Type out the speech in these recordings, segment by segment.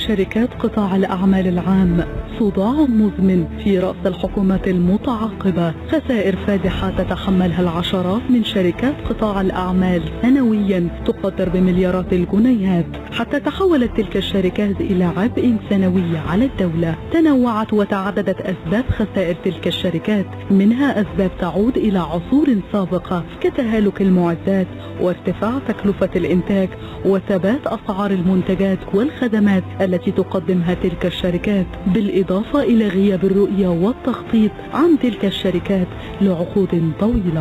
شركات قطاع الأعمال العام صداع مزمن في رأس الحكومات المتعاقبة خسائر فادحة تتحملها العشرات من شركات قطاع الأعمال سنويا تقدر بمليارات الجنيهات حتى تحولت تلك الشركات إلى عبء سنوي على الدولة تنوعت وتعددت أسباب خسائر تلك الشركات منها أسباب تعود إلى عصور سابقة كتهالك المعدات وارتفاع تكلفة الإنتاج وثبات أسعار المنتجات والخدمات التي تقدمها تلك الشركات بالإضافة إلى غياب الرؤية والتخطيط عن تلك الشركات لعقود طويلة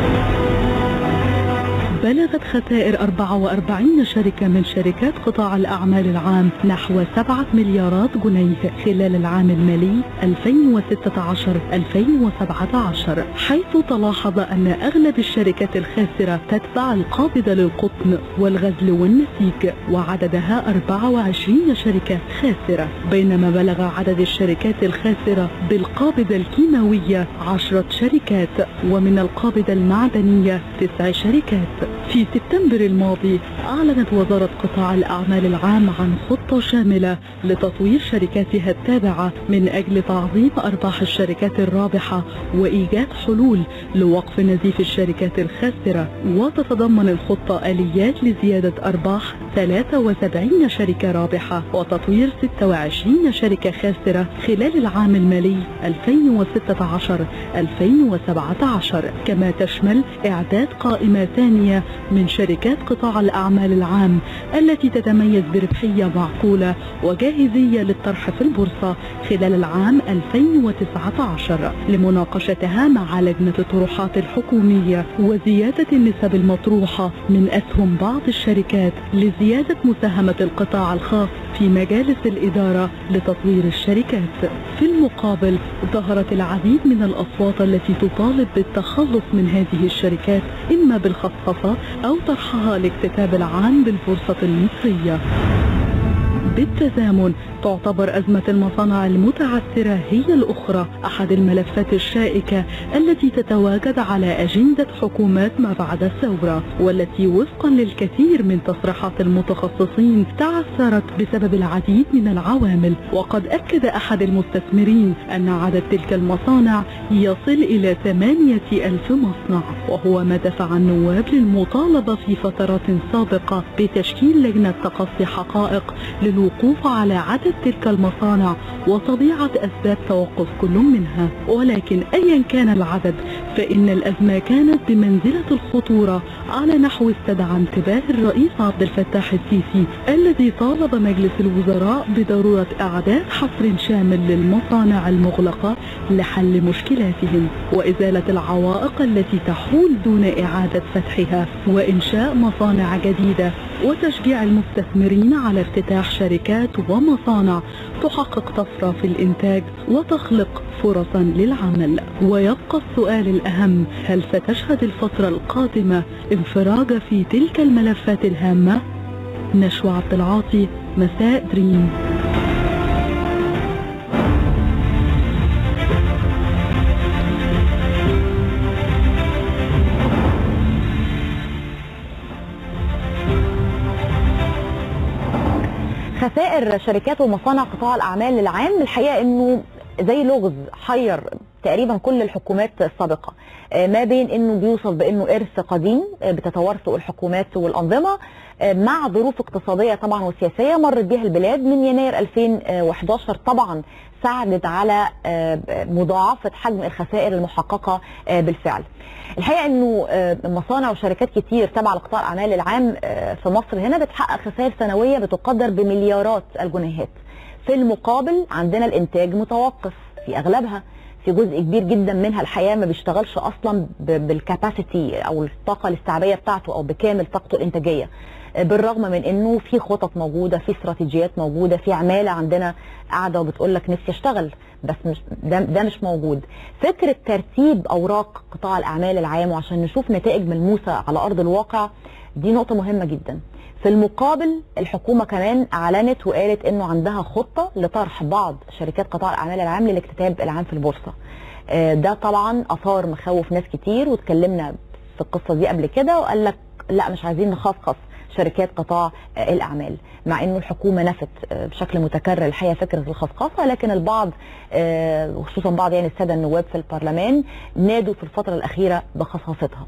بلغت خسائر 44 شركة من شركات قطاع الأعمال العام نحو 7 مليارات جنيه خلال العام المالي 2016-2017 حيث تلاحظ أن أغلب الشركات الخاسرة تتبع القابضة للقطن والغزل والنسيج وعددها 24 شركة خاسرة بينما بلغ عدد الشركات الخاسرة بالقابضة الكيماوية 10 شركات ومن القابضة المعدنية 9 شركات في سبتمبر الماضي أعلنت وزارة قطاع الأعمال العام عن خطة شاملة لتطوير شركاتها التابعة من أجل تعظيم أرباح الشركات الرابحة وإيجاد حلول لوقف نزيف الشركات الخاسرة وتتضمن الخطة آليات لزيادة أرباح 73 شركة رابحة وتطوير 26 شركة خاسرة خلال العام المالي 2016-2017 كما تشمل إعداد قائمة ثانية من شركات قطاع الأعمال العام التي تتميز بربحية معقولة وجاهزية للطرح في البورصة خلال العام 2019 لمناقشتها مع لجنة الطروحات الحكومية وزيادة النسب المطروحة من أسهم بعض الشركات لزيادة مساهمة القطاع الخاص في مجالس الإدارة لتطوير الشركات في المقابل ظهرت العديد من الأصوات التي تطالب بالتخلص من هذه الشركات إما بالخصخصة أو طرحها لاكتتاب العام بالبورصة المصرية بالتزامن تعتبر أزمة المصانع المتعثرة هي الأخرى أحد الملفات الشائكة التي تتواجد على أجندة حكومات ما بعد الثورة والتي وفقا للكثير من تصريحات المتخصصين تعثرت بسبب العديد من العوامل وقد أكد أحد المستثمرين أن عدد تلك المصانع يصل إلى ثمانية ألف مصنع وهو ما دفع النواب للمطالبة في فترات سابقة بتشكيل لجنة تقصي حقائق للوقوف على عدد تلك المصانع وطبيعة أسباب توقف كل منها ولكن أيا كان العدد فإن الأزمة كانت بمنزلة الخطورة على نحو استدعى انتباه الرئيس عبد الفتاح السيسي الذي طالب مجلس الوزراء بضرورة إعداد حصر شامل للمصانع المغلقة لحل مشكلاتهم وإزالة العوائق التي تحول دون إعادة فتحها وإنشاء مصانع جديدة وتشجيع المستثمرين على افتتاح شركات ومصانع تحقق طفرة في الإنتاج وتخلق فرصا للعمل ويبقى السؤال الأهم هل ستشهد الفترة القادمة انفراج في تلك الملفات الهامة؟ نشوى عبد العاطي مساء دريم خسائر شركات ومصانع قطاع الاعمال العام الحقيقه انه زي لغز حير تقريبا كل الحكومات السابقه آه، ما بين انه بيوصف بانه ارث قديم آه، بتتوارثه الحكومات والانظمه آه، مع ظروف اقتصاديه طبعا وسياسيه مرت بها البلاد من يناير 2011 طبعا ساعدت على مضاعفه حجم الخسائر المحققه بالفعل. الحقيقه انه مصانع وشركات كتير تبع لقطاع الاعمال العام في مصر هنا بتحقق خسائر سنويه بتقدر بمليارات الجنيهات. في المقابل عندنا الانتاج متوقف في اغلبها في جزء كبير جدا منها الحقيقه ما بيشتغلش اصلا بالكاباسيتي او الطاقه الاستيعابيه بتاعته او بكامل طاقته الانتاجيه بالرغم من انه في خطط موجوده في استراتيجيات موجوده في عماله عندنا قاعده وبتقول لك نفسي اشتغل بس مش ده, ده مش موجود فكره ترتيب اوراق قطاع الاعمال العام وعشان نشوف نتائج ملموسه على ارض الواقع دي نقطه مهمه جدا في المقابل الحكومه كمان اعلنت وقالت انه عندها خطه لطرح بعض شركات قطاع الاعمال العام للاكتتاب العام في البورصه آه، ده طبعا اثار مخاوف ناس كتير واتكلمنا في القصه دي قبل كده وقال لك لا مش عايزين نخصخص شركات قطاع آه، الاعمال مع انه الحكومه نفت آه، بشكل متكرر الحقيقه فكره الخصخصه لكن البعض آه، وخصوصا بعض يعني الساده النواب في البرلمان نادوا في الفتره الاخيره بخصاصتها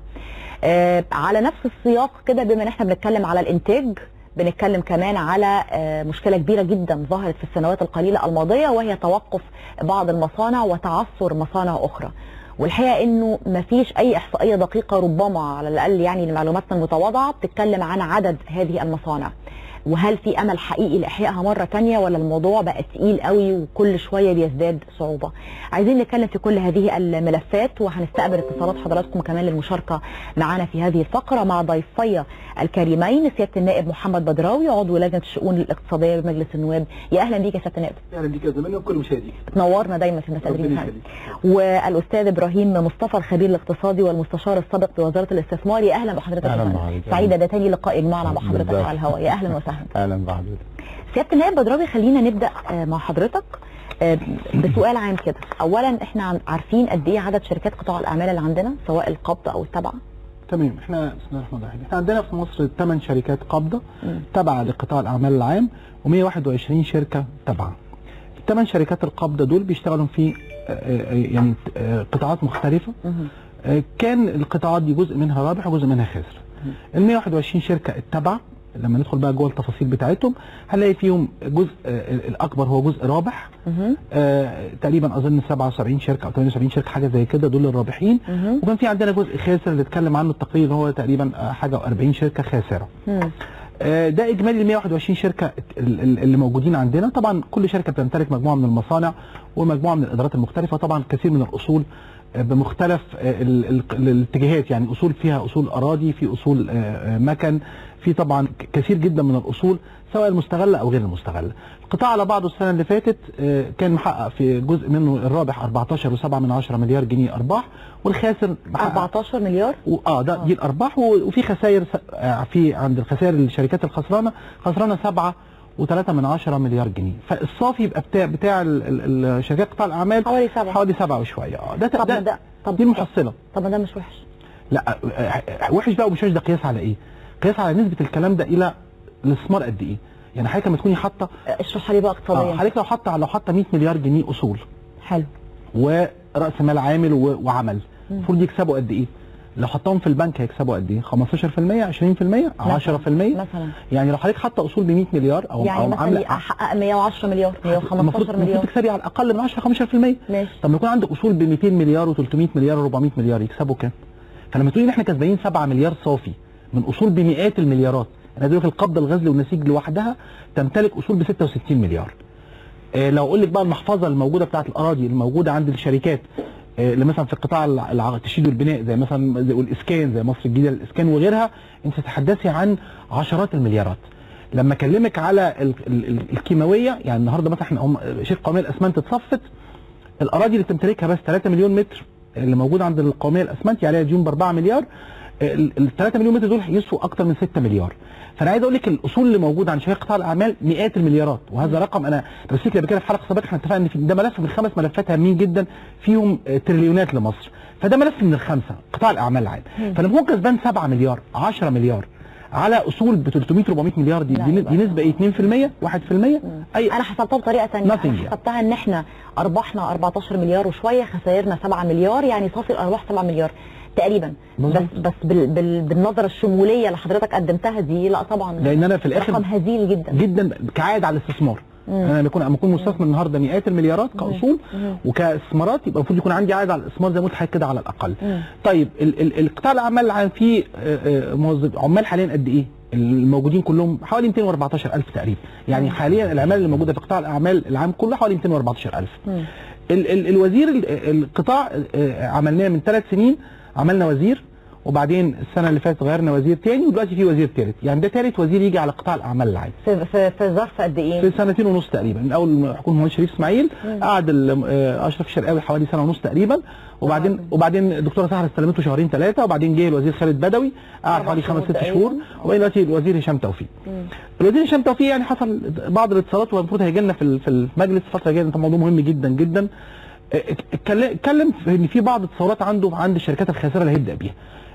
آه، على نفس السياق كده بما ان احنا بنتكلم على الانتاج بنتكلم كمان على آه، مشكله كبيره جدا ظهرت في السنوات القليله الماضيه وهي توقف بعض المصانع وتعثر مصانع اخرى والحقيقه انه ما فيش اي احصائيه دقيقه ربما على الاقل يعني لمعلوماتنا المتواضعه بتتكلم عن عدد هذه المصانع وهل في امل حقيقي لاحيائها مره تانية ولا الموضوع بقى تقيل قوي وكل شويه بيزداد صعوبه عايزين نتكلم في كل هذه الملفات وهنستقبل اتصالات حضراتكم كمان للمشاركه معنا في هذه الفقره مع ضيفي الكريمين سياده النائب محمد بدراوي عضو لجنه الشؤون الاقتصاديه بمجلس النواب يا اهلا بيك يا سياده النائب اهلا بيك يا زميلي وكل مشاهديك تنورنا دايما في المساء ربنا دي يخليك. والاستاذ ابراهيم مصطفى الخبير الاقتصادي والمستشار السابق بوزاره الاستثمار يا اهلا بحضرتك يا أهلاً فندم. بحضرتك. سعيده ده تاني لقاء يجمعنا مع حضرتك بالظبط. على الهواء يا اهلا وسهلا اهلا بحضرتك سياده النائب بدراوي خلينا نبدا آه، مع حضرتك آه، بسؤال عام كده اولا احنا عن- عارفين قد ايه عدد شركات قطاع الاعمال اللي عندنا سواء القبض او التبعه تمام احنا بسم الله الرحمن الرحيم احنا عندنا في مصر 8 شركات قابضه مم. تابعه لقطاع الاعمال العام و121 شركه تابعه الثمان شركات القابضه دول بيشتغلوا في آه، آه، يعني آه، قطاعات مختلفه مهم. آه، كان القطاعات دي جزء منها رابح وجزء منها خاسر ال 121 شركه التابعه لما ندخل بقى جوه التفاصيل بتاعتهم هنلاقي فيهم جزء آه، الاكبر هو جزء رابح مهم. آه، تقريبا اظن 77 شركه او 78 شركه حاجه زي كده دول الرابحين مهم. وكان في عندنا جزء خاسر اللي اتكلم عنه التقرير اللي هو تقريبا آه، حاجه و40 شركه خاسره مم. آه، ده اجمالي ال 121 شركه ال- ال- اللي موجودين عندنا طبعا كل شركه بتمتلك مجموعه من المصانع ومجموعه من الادارات المختلفه طبعا كثير من الاصول آه، بمختلف آه، ال- ال- الاتجاهات يعني اصول فيها اصول اراضي في اصول آه، آه، مكن في طبعا ك- كثير جدا من الاصول سواء المستغله او غير المستغله القطاع على بعضه السنه اللي فاتت آه، كان محقق في جزء منه الرابح 14.7 من 10 مليار جنيه ارباح والخاسر محقق 14 مليار و- اه ده دي الارباح و- وفي خسائر س- آه، في عند الخسائر الشركات الخسرانه خسرانه 7 و3 من 10 مليار جنيه فالصافي يبقى بتاع بتاع ال- ال- الشركات قطاع الاعمال حوالي سبعة. حوالي 7 وشويه اه ده طب ده, ده طب دي المحصله طب ما ده مش وحش لا آه، آه، وحش بقى ومش وحش ده قياس على ايه؟ قياس على نسبه الكلام ده الى الاستثمار قد ايه؟ يعني حضرتك لما تكوني حاطه آه، اشرحها لي بقى اه اقتصاديا حضرتك لو حاطه لو حاطه 100 مليار جنيه اصول حلو وراس مال عامل و- وعمل المفروض يكسبوا قد ايه؟ لو حطهم في البنك هيكسبوا قد ايه؟ 15% 20% 10% مثلا يعني لو حضرتك حاطه اصول ب 100 مليار او يعني او مثلا عامله احقق 110 مليار 115 المفروض مليار المفروض تكسبي على الاقل من 10 15% ماشي طب ما يكون عندك اصول ب 200 مليار و300 مليار و400 مليار يكسبوا كام؟ فلما تقولي ان احنا كسبانين 7 مليار صافي من اصول بمئات المليارات انا دلوقتي القبضه الغزل والنسيج لوحدها تمتلك اصول ب 66 مليار آه لو اقول لك بقى المحفظه الموجوده بتاعت الاراضي الموجوده عند الشركات آه، اللي مثلا في قطاع الع- الع- التشييد والبناء زي مثلا زي والاسكان زي مصر الجديده للاسكان وغيرها انت تتحدثي عن عشرات المليارات لما اكلمك على ال- ال- ال- الكيماويه يعني النهارده مثلا احنا هم شركه قوميه الاسمنت اتصفت الاراضي اللي بتمتلكها بس 3 مليون متر اللي موجوده عند القوميه الاسمنت عليها ديون ب 4 مليار ال 3 مليون متر دول يسووا اكتر من 6 مليار فانا عايز اقول لك الاصول اللي موجوده عند شركات قطاع الاعمال مئات المليارات وهذا رقم انا بس قبل كده في حلقه سابقه احنا اتفقنا ان في- ده ملف من خمس ملفات هامين جدا فيهم آه، تريليونات لمصر فده ملف من الخمسه قطاع الاعمال العام فلما هو كسبان 7 مليار 10 مليار على اصول ب 300 400 مليار دي لا، دي, يبقى- دي نسبه ايه 2% 1% اي انا حسبتها بطريقه ثانيه Nothing انا يعني. حسبتها ان احنا ارباحنا 14 مليار وشويه خسائرنا 7 مليار يعني صافي الارباح 7 مليار تقريبا بس بالظبط. بس بال بال بالنظره الشموليه اللي حضرتك قدمتها دي لا طبعا لان انا في الاخر رقم هزيل جدا جدا كعائد على الاستثمار انا لما اكون لما اكون مستثمر النهارده مئات المليارات كاصول وكاستثمارات يبقى المفروض يكون عندي عائد على الاستثمار زي ما قلت حضرتك كده على الاقل مم. طيب ال- ال- القطاع الاعمال العام فيه آه، آه، موظف عمال حاليا قد ايه الموجودين كلهم حوالي 214000 تقريبا يعني حاليا العمال اللي موجوده في قطاع الاعمال العام كله حوالي 214000 مم. ال ال الوزير ال- القطاع آه، عملناه من ثلاث سنين عملنا وزير وبعدين السنه اللي فاتت غيرنا وزير تاني ودلوقتي في وزير ثالث يعني ده ثالث وزير يجي على قطاع الاعمال العام في في, في ظرف قد ايه؟ في سنتين ونص تقريبا من اول ما حكومه المهندس شريف اسماعيل قعد ال- آه، اشرف الشرقاوي حوالي سنه ونص تقريبا وبعدين وبعدين الدكتوره سهره استلمته شهرين ثلاثه وبعدين جه الوزير خالد بدوي قعد أربع حوالي شهور خمس ست تقريباً. شهور وبعدين دلوقتي الوزير هشام توفيق الوزير هشام توفيق يعني حصل بعض الاتصالات والمفروض هيجي لنا في ال- في المجلس الفتره الجايه ده موضوع مهم جدا جدا اه، اتكلم اتكلم في ان في بعض التصورات عنده عند الشركات الخاسره اللي هيبدا بيها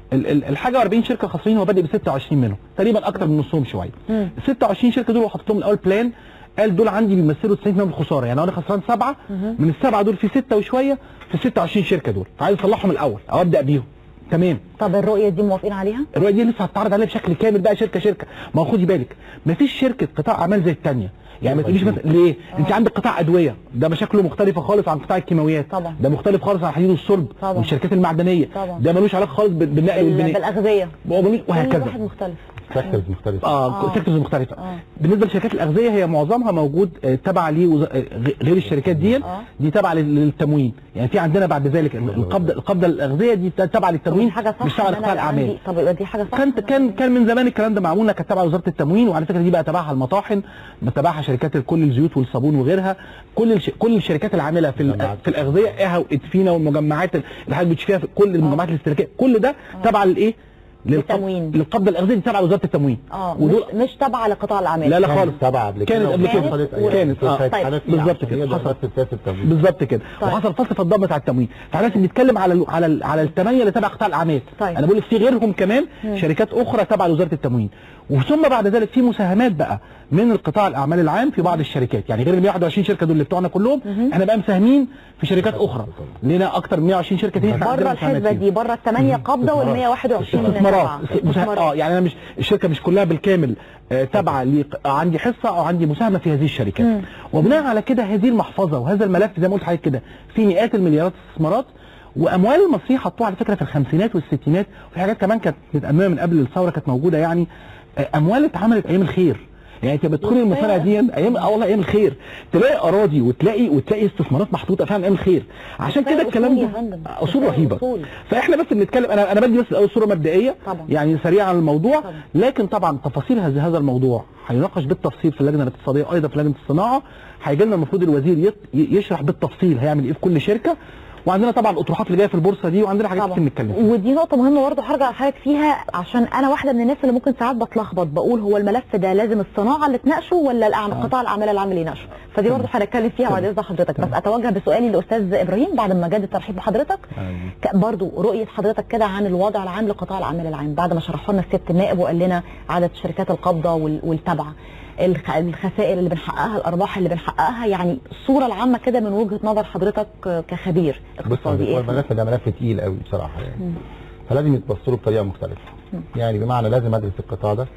ال- ال- الحاجه 40 شركه خاصين هو بادئ ب 26 منهم تقريبا اكتر من نصهم شويه مم. ال 26 شركه دول هو حاطط لهم الاول بلان قال دول عندي بيمثلوا 90% من الخساره يعني انا خسران سبعه من السبعه دول في سته وشويه في ال 26 شركه دول فعايز اصلحهم الاول او ابدا بيهم تمام طب الرؤيه دي موافقين عليها الرؤيه دي لسه هتتعرض عليها بشكل كامل بقى شركه شركه ما هو خدي بالك مفيش شركه قطاع اعمال زي الثانيه يعني ما تقوليش مثلا ليه انت عندك قطاع ادويه ده مشاكله مختلفه خالص عن قطاع الكيماويات طبعا. ده مختلف خالص عن الحديد والصلب طبعا. والشركات المعدنيه طبعا. ده ملوش علاقه خالص بال- بالنقل بال- والبناء بالاغذيه وملوش- كل واحد وهكذا مختلف سيكتورز مختلفه اه آه. سيكتورز مختلفه آه. بالنسبه لشركات الاغذيه هي معظمها موجود آه، تبع ليه وز... آه، غ- غير الشركات دي آه. دي تبع لل- للتموين يعني في عندنا بعد ذلك القبضه القبضه الاغذيه دي تبع طب للتموين دي حاجه صح مش تبع إن أنا لقطاع يبقى عندي- الاعمال طب يبقى دي حاجه صح كان إن أنا- كان كان من زمان الكلام ده معمول كانت تبع وزاره التموين وعلى فكره دي بقى تبعها المطاحن تبعها شركات كل الزيوت والصابون وغيرها كل الش... كل الشركات العامله في ال... مجمعات. في الاغذيه ايها وادفينا والمجمعات اللي حضرتك بتشوفيها في كل المجمعات الاستهلاكيه كل ده تبع للايه؟ للتموين. للقبضه الاغذيه دي تبع وزاره التموين اه ودول مش, مش تابعه لقطاع الاعمال لا لا كانت خالص تبع قبل كده كانت قبل كده. وحصلت أيام كانت، آه. شوية طيب. حالات بالظبط عشان كده. هي حصل. ضربات سياسه التمويل بالظبط كده طيب. وحصل فصل في الضبط على التموين تعالى لازم نتكلم على ال على ال على الثمانيه اللي تبع قطاع الاعمال طيب. انا بقول لك في غيرهم كمان شركات اخرى تبع لوزاره التموين وثم بعد ذلك في مساهمات بقى من القطاع الاعمال العام في بعض الشركات يعني غير ال 121 شركه دول اللي بتوعنا كلهم احنا بقى مساهمين في شركات اخرى لنا اكتر من 120 شركه تانية إحنا عندنا بره مساهمات الحسبه فيهم. دي بره الثمانيه قبضه وال 121 استثمارات تبع. اه يعني انا مش الشركه مش كلها بالكامل آه، تابعه لي عندي حصه او عندي مساهمه في هذه الشركات مم. وبناء على كده هذه المحفظه وهذا الملف زي ما قلت لحضرتك كده في مئات المليارات استثمارات واموال المصريين حطوها على فكره في الخمسينات والستينات وفي حاجات كمان كانت متأممه من قبل الثوره كانت موجوده يعني آه، اموال اتعملت ايام الخير يعني انت بتدخلي المصانع دي ايام اه والله ايام الخير تلاقي اراضي وتلاقي وتلاقي استثمارات محطوطه فعلا ايام الخير عشان كده كفاية الكلام أصول يا ده فندم. اصول كفاية رهيبه أصول. فاحنا بس بنتكلم انا انا بدي بس الاول صوره مبدئيه طبعا. يعني سريعه عن الموضوع طبعا. لكن طبعا تفاصيل هذا هذا الموضوع هيناقش بالتفصيل في اللجنه الاقتصاديه ايضا في لجنه الصناعه هيجي لنا المفروض الوزير يط- يشرح بالتفصيل هيعمل ايه في كل شركه وعندنا طبعا الاطروحات اللي جايه في البورصه دي وعندنا حاجات طبعا كتير نتكلم فيها ودي نقطة مهمة برضه هرجع لحضرتك فيها عشان أنا واحدة من الناس اللي ممكن ساعات بتلخبط بقول هو الملف ده لازم الصناعة اللي تناقشه ولا الأعم... قطاع الأعمال العام اللي يناقشه فدي برضه هنتكلم فيها بعد إذن حضرتك بس أتوجه بسؤالي لأستاذ إبراهيم بعد ما جاد الترحيب بحضرتك ك- برضو رؤية حضرتك كده عن الوضع العام لقطاع الأعمال العام بعد ما شرحوا لنا سيادة النائب وقال لنا عدد شركات القبضة وال- والتبعة الخ- الخسائر اللي بنحققها الأرباح اللي بنحققها يعني الصورة العامة كده من وجهة نظر حضرتك ك- كخبير بص اقتصادي هو إيه؟ الملف ده ملف تقيل قوي بصراحه يعني فلازم يتبص له بطريقه مختلفه يعني بمعنى لازم ادرس القطاع ده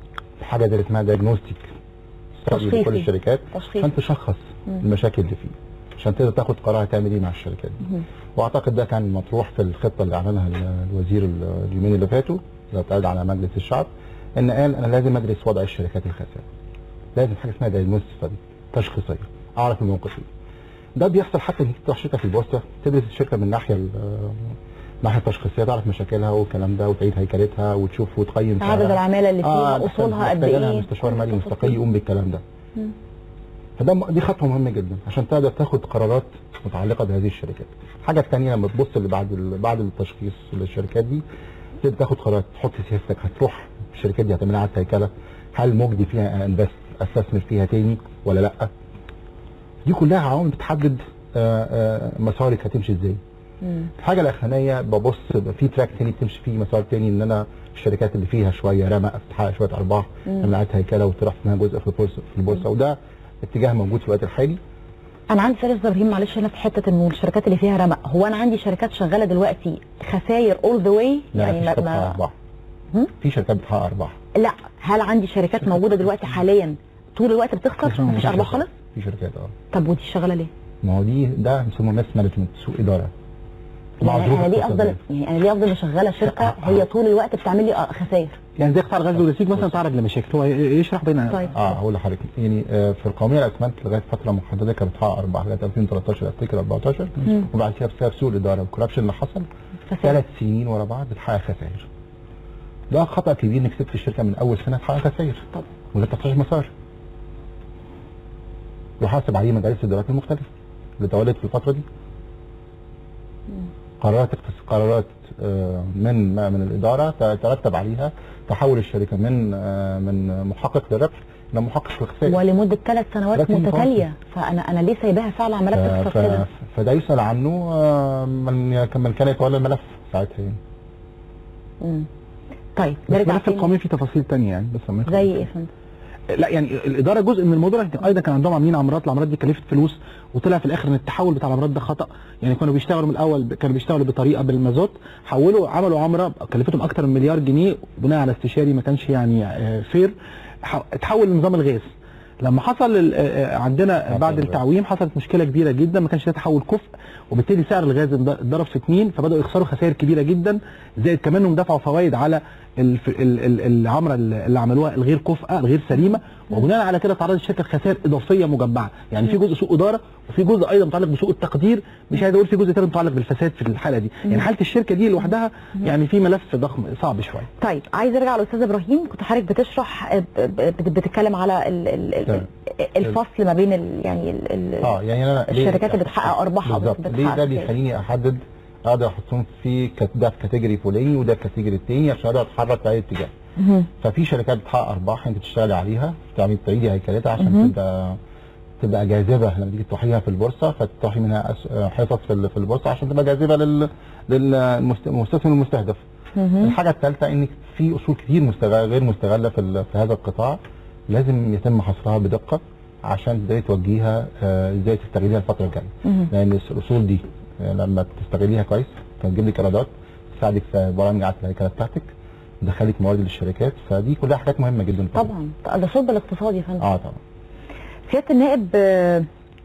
حاجه زي اسمها دايجنوستيك تشخيصي. لكل الشركات تشخيصي. عشان تشخص المشاكل اللي فيه عشان تقدر تاخد قرار هتعمل ايه مع الشركات دي واعتقد ده كان مطروح في الخطه اللي اعلنها ال- الوزير ال- اليومين اللي فاتوا اللي اتقال على مجلس الشعب ان قال انا لازم ادرس وضع الشركات الخاسره لازم حاجه اسمها دايجنوستيك تشخيصيه اعرف الموقف ايه ده بيحصل حتى انك تروح شركه في البورصه تدرس الشركه من الناحيه ال- الناحيه التشخيصيه تعرف مشاكلها والكلام ده وتعيد هيكلتها وتشوف وتقيم عدد سعرها. العمالة اللي فيها آه أصولها قد محتاجة لها إيه مستشار مالي كل مستقل التفاصيل. يقوم بالكلام ده فده م- دي خطوه مهمه جدا عشان تقدر تاخد قرارات متعلقه بهذه الشركات الحاجه الثانيه لما تبص اللي بعد ال- بعد التشخيص للشركات دي تبدا تاخد قرارات تحط سياستك هتروح الشركات دي هتعمل لها هيكله هل مجدي فيها انفست استثمر فيها تاني ولا لا دي كلها عوامل بتحدد آه، آه، مسارك هتمشي ازاي مم. الحاجه الاخرانيه ببص يبقى في تراك تاني بتمشي فيه مسار تاني ان انا الشركات اللي فيها شويه رمق تحقق شويه ارباح عملت هيكله وتروح منها جزء في البورصه في البورصه وده اتجاه موجود في الوقت الحالي انا عندي سؤال يا أستاذ ابراهيم معلش هنا في حته انه الشركات اللي فيها رمق هو انا عندي شركات شغاله دلوقتي خساير اول ذا واي لا يعني في ما, شركات بتحقق ما ارباح هم؟ في شركات بتحقق ارباح لا هل عندي شركات موجوده دلوقتي حاليا طول الوقت بتخسر مفيش في ارباح شركات- خالص في شركات اه طب ودي شغاله ليه؟ ما هو دي ده بيسموه ماس مانجمنت سوق اداره مع يعني ظروف انا ليه افضل اقتصادية. يعني انا ليه افضل مشغله شركه هي طول الوقت بتعمل لي آه، خسائر يعني زي قطاع الغزل والنسيج مثلا تعرض لمشاكل هو ي- يشرح بين طيب اه هقول لحضرتك يعني آه، في القوميه الاسمنت لغايه فتره محدده كانت بتحقق ارباح لغايه 2013 افتكر 14 وبعد كده بسبب سوء الاداره والكوربشن اللي حصل خسائر ثلاث سنين ورا بعض بتحقق خسائر ده خطا كبير انك سبت الشركه من اول سنه تحقق خسائر طب وده تصحيح مسار يحاسب عليه مجالس الادارات المختلفه اللي تولت في الفتره دي قرارات اقتص- قرارات آه، من ما من الاداره ت- ترتب عليها تحول الشركه من آه، من محقق للربح الى محقق للخسائر ولمده ثلاث سنوات ثلاث سنين متتاليه فانا انا ليه سايباها فعلا عماله ف- بتخسر كده ف- فده يسأل عنه آه، من من كان يتولى الملف ساعتها يعني مم. طيب بس نرجع الملف تاني. القومي فيه تفاصيل تانية يعني بس ما زي ايه يا فندم؟ لا يعني الاداره جزء من الموضوع لكن ايضا كان عندهم عاملين عمارات العمارات دي كلفت فلوس وطلع في الاخر ان التحول بتاع العمارات ده خطا يعني كانوا بيشتغلوا من الاول كانوا بيشتغلوا بطريقه بالمازوت حولوا عملوا عمره كلفتهم اكتر من مليار جنيه بناء على استشاري ما كانش يعني آه، فير ح- اتحول لنظام الغاز لما حصل ال- آه، آه، عندنا حصل بعد الغاز. التعويم حصلت مشكله كبيره جدا ما كانش فيها تحول كفء وبالتالي سعر الغاز اند- اتضرب في اتنين فبداوا يخسروا خسائر كبيره جدا زائد كمان انهم دفعوا فوائد على الف- ال- ال- العمره اللي عملوها الغير كفءه الغير سليمه وبناء على كده تعرضت الشركه لخسائر اضافيه مجمعه يعني في جزء سوء اداره وفي جزء ايضا متعلق بسوء التقدير مش عايز اقول في جزء تاني متعلق بالفساد في الحاله دي يعني حاله الشركه دي لوحدها يعني في ملف ضخم صعب شويه طيب عايز ارجع للاستاذ ابراهيم كنت حضرتك بتشرح آه، ب- ب- بتتكلم على ال- ال- ال- تمام. الفصل ما بين ال- يعني ال- ال- اه يعني انا ليه- الشركات اللي بتحقق ارباحها بالظبط بتحقق ليه ده كده. بيخليني احدد اقدر احطهم في كت- ده في كاتيجوري فلاني وده في كاتيجوري التاني عشان اقدر اتحرك في اي اتجاه مهم. ففي شركات بتحقق ارباح انت بتشتغلي عليها تعملي تعيدي هيكلتها عشان مهم. تبقى تبقى جاذبه لما تيجي تطرحيها في البورصه فتطرحي منها أس- حصص في ال- في البورصه عشان تبقى جاذبه لل للمستثمر المستهدف. مهم. الحاجه الثالثه انك في اصول كتير مستغل غير مستغله في ال- في هذا القطاع لازم يتم حصرها بدقه عشان تقدري توجهيها آه، ازاي تستغليها الفتره الجايه. مهم. لان الاصول دي آه، لما تستغليها كويس فتجيب لك ايرادات تساعدك في برامج عدل الهيكله بتاعتك تدخلك موارد للشركات فدي كلها حاجات مهمه جدا طبعا ده صلب الاقتصاد يا فندم اه طبعا سياده النائب آه،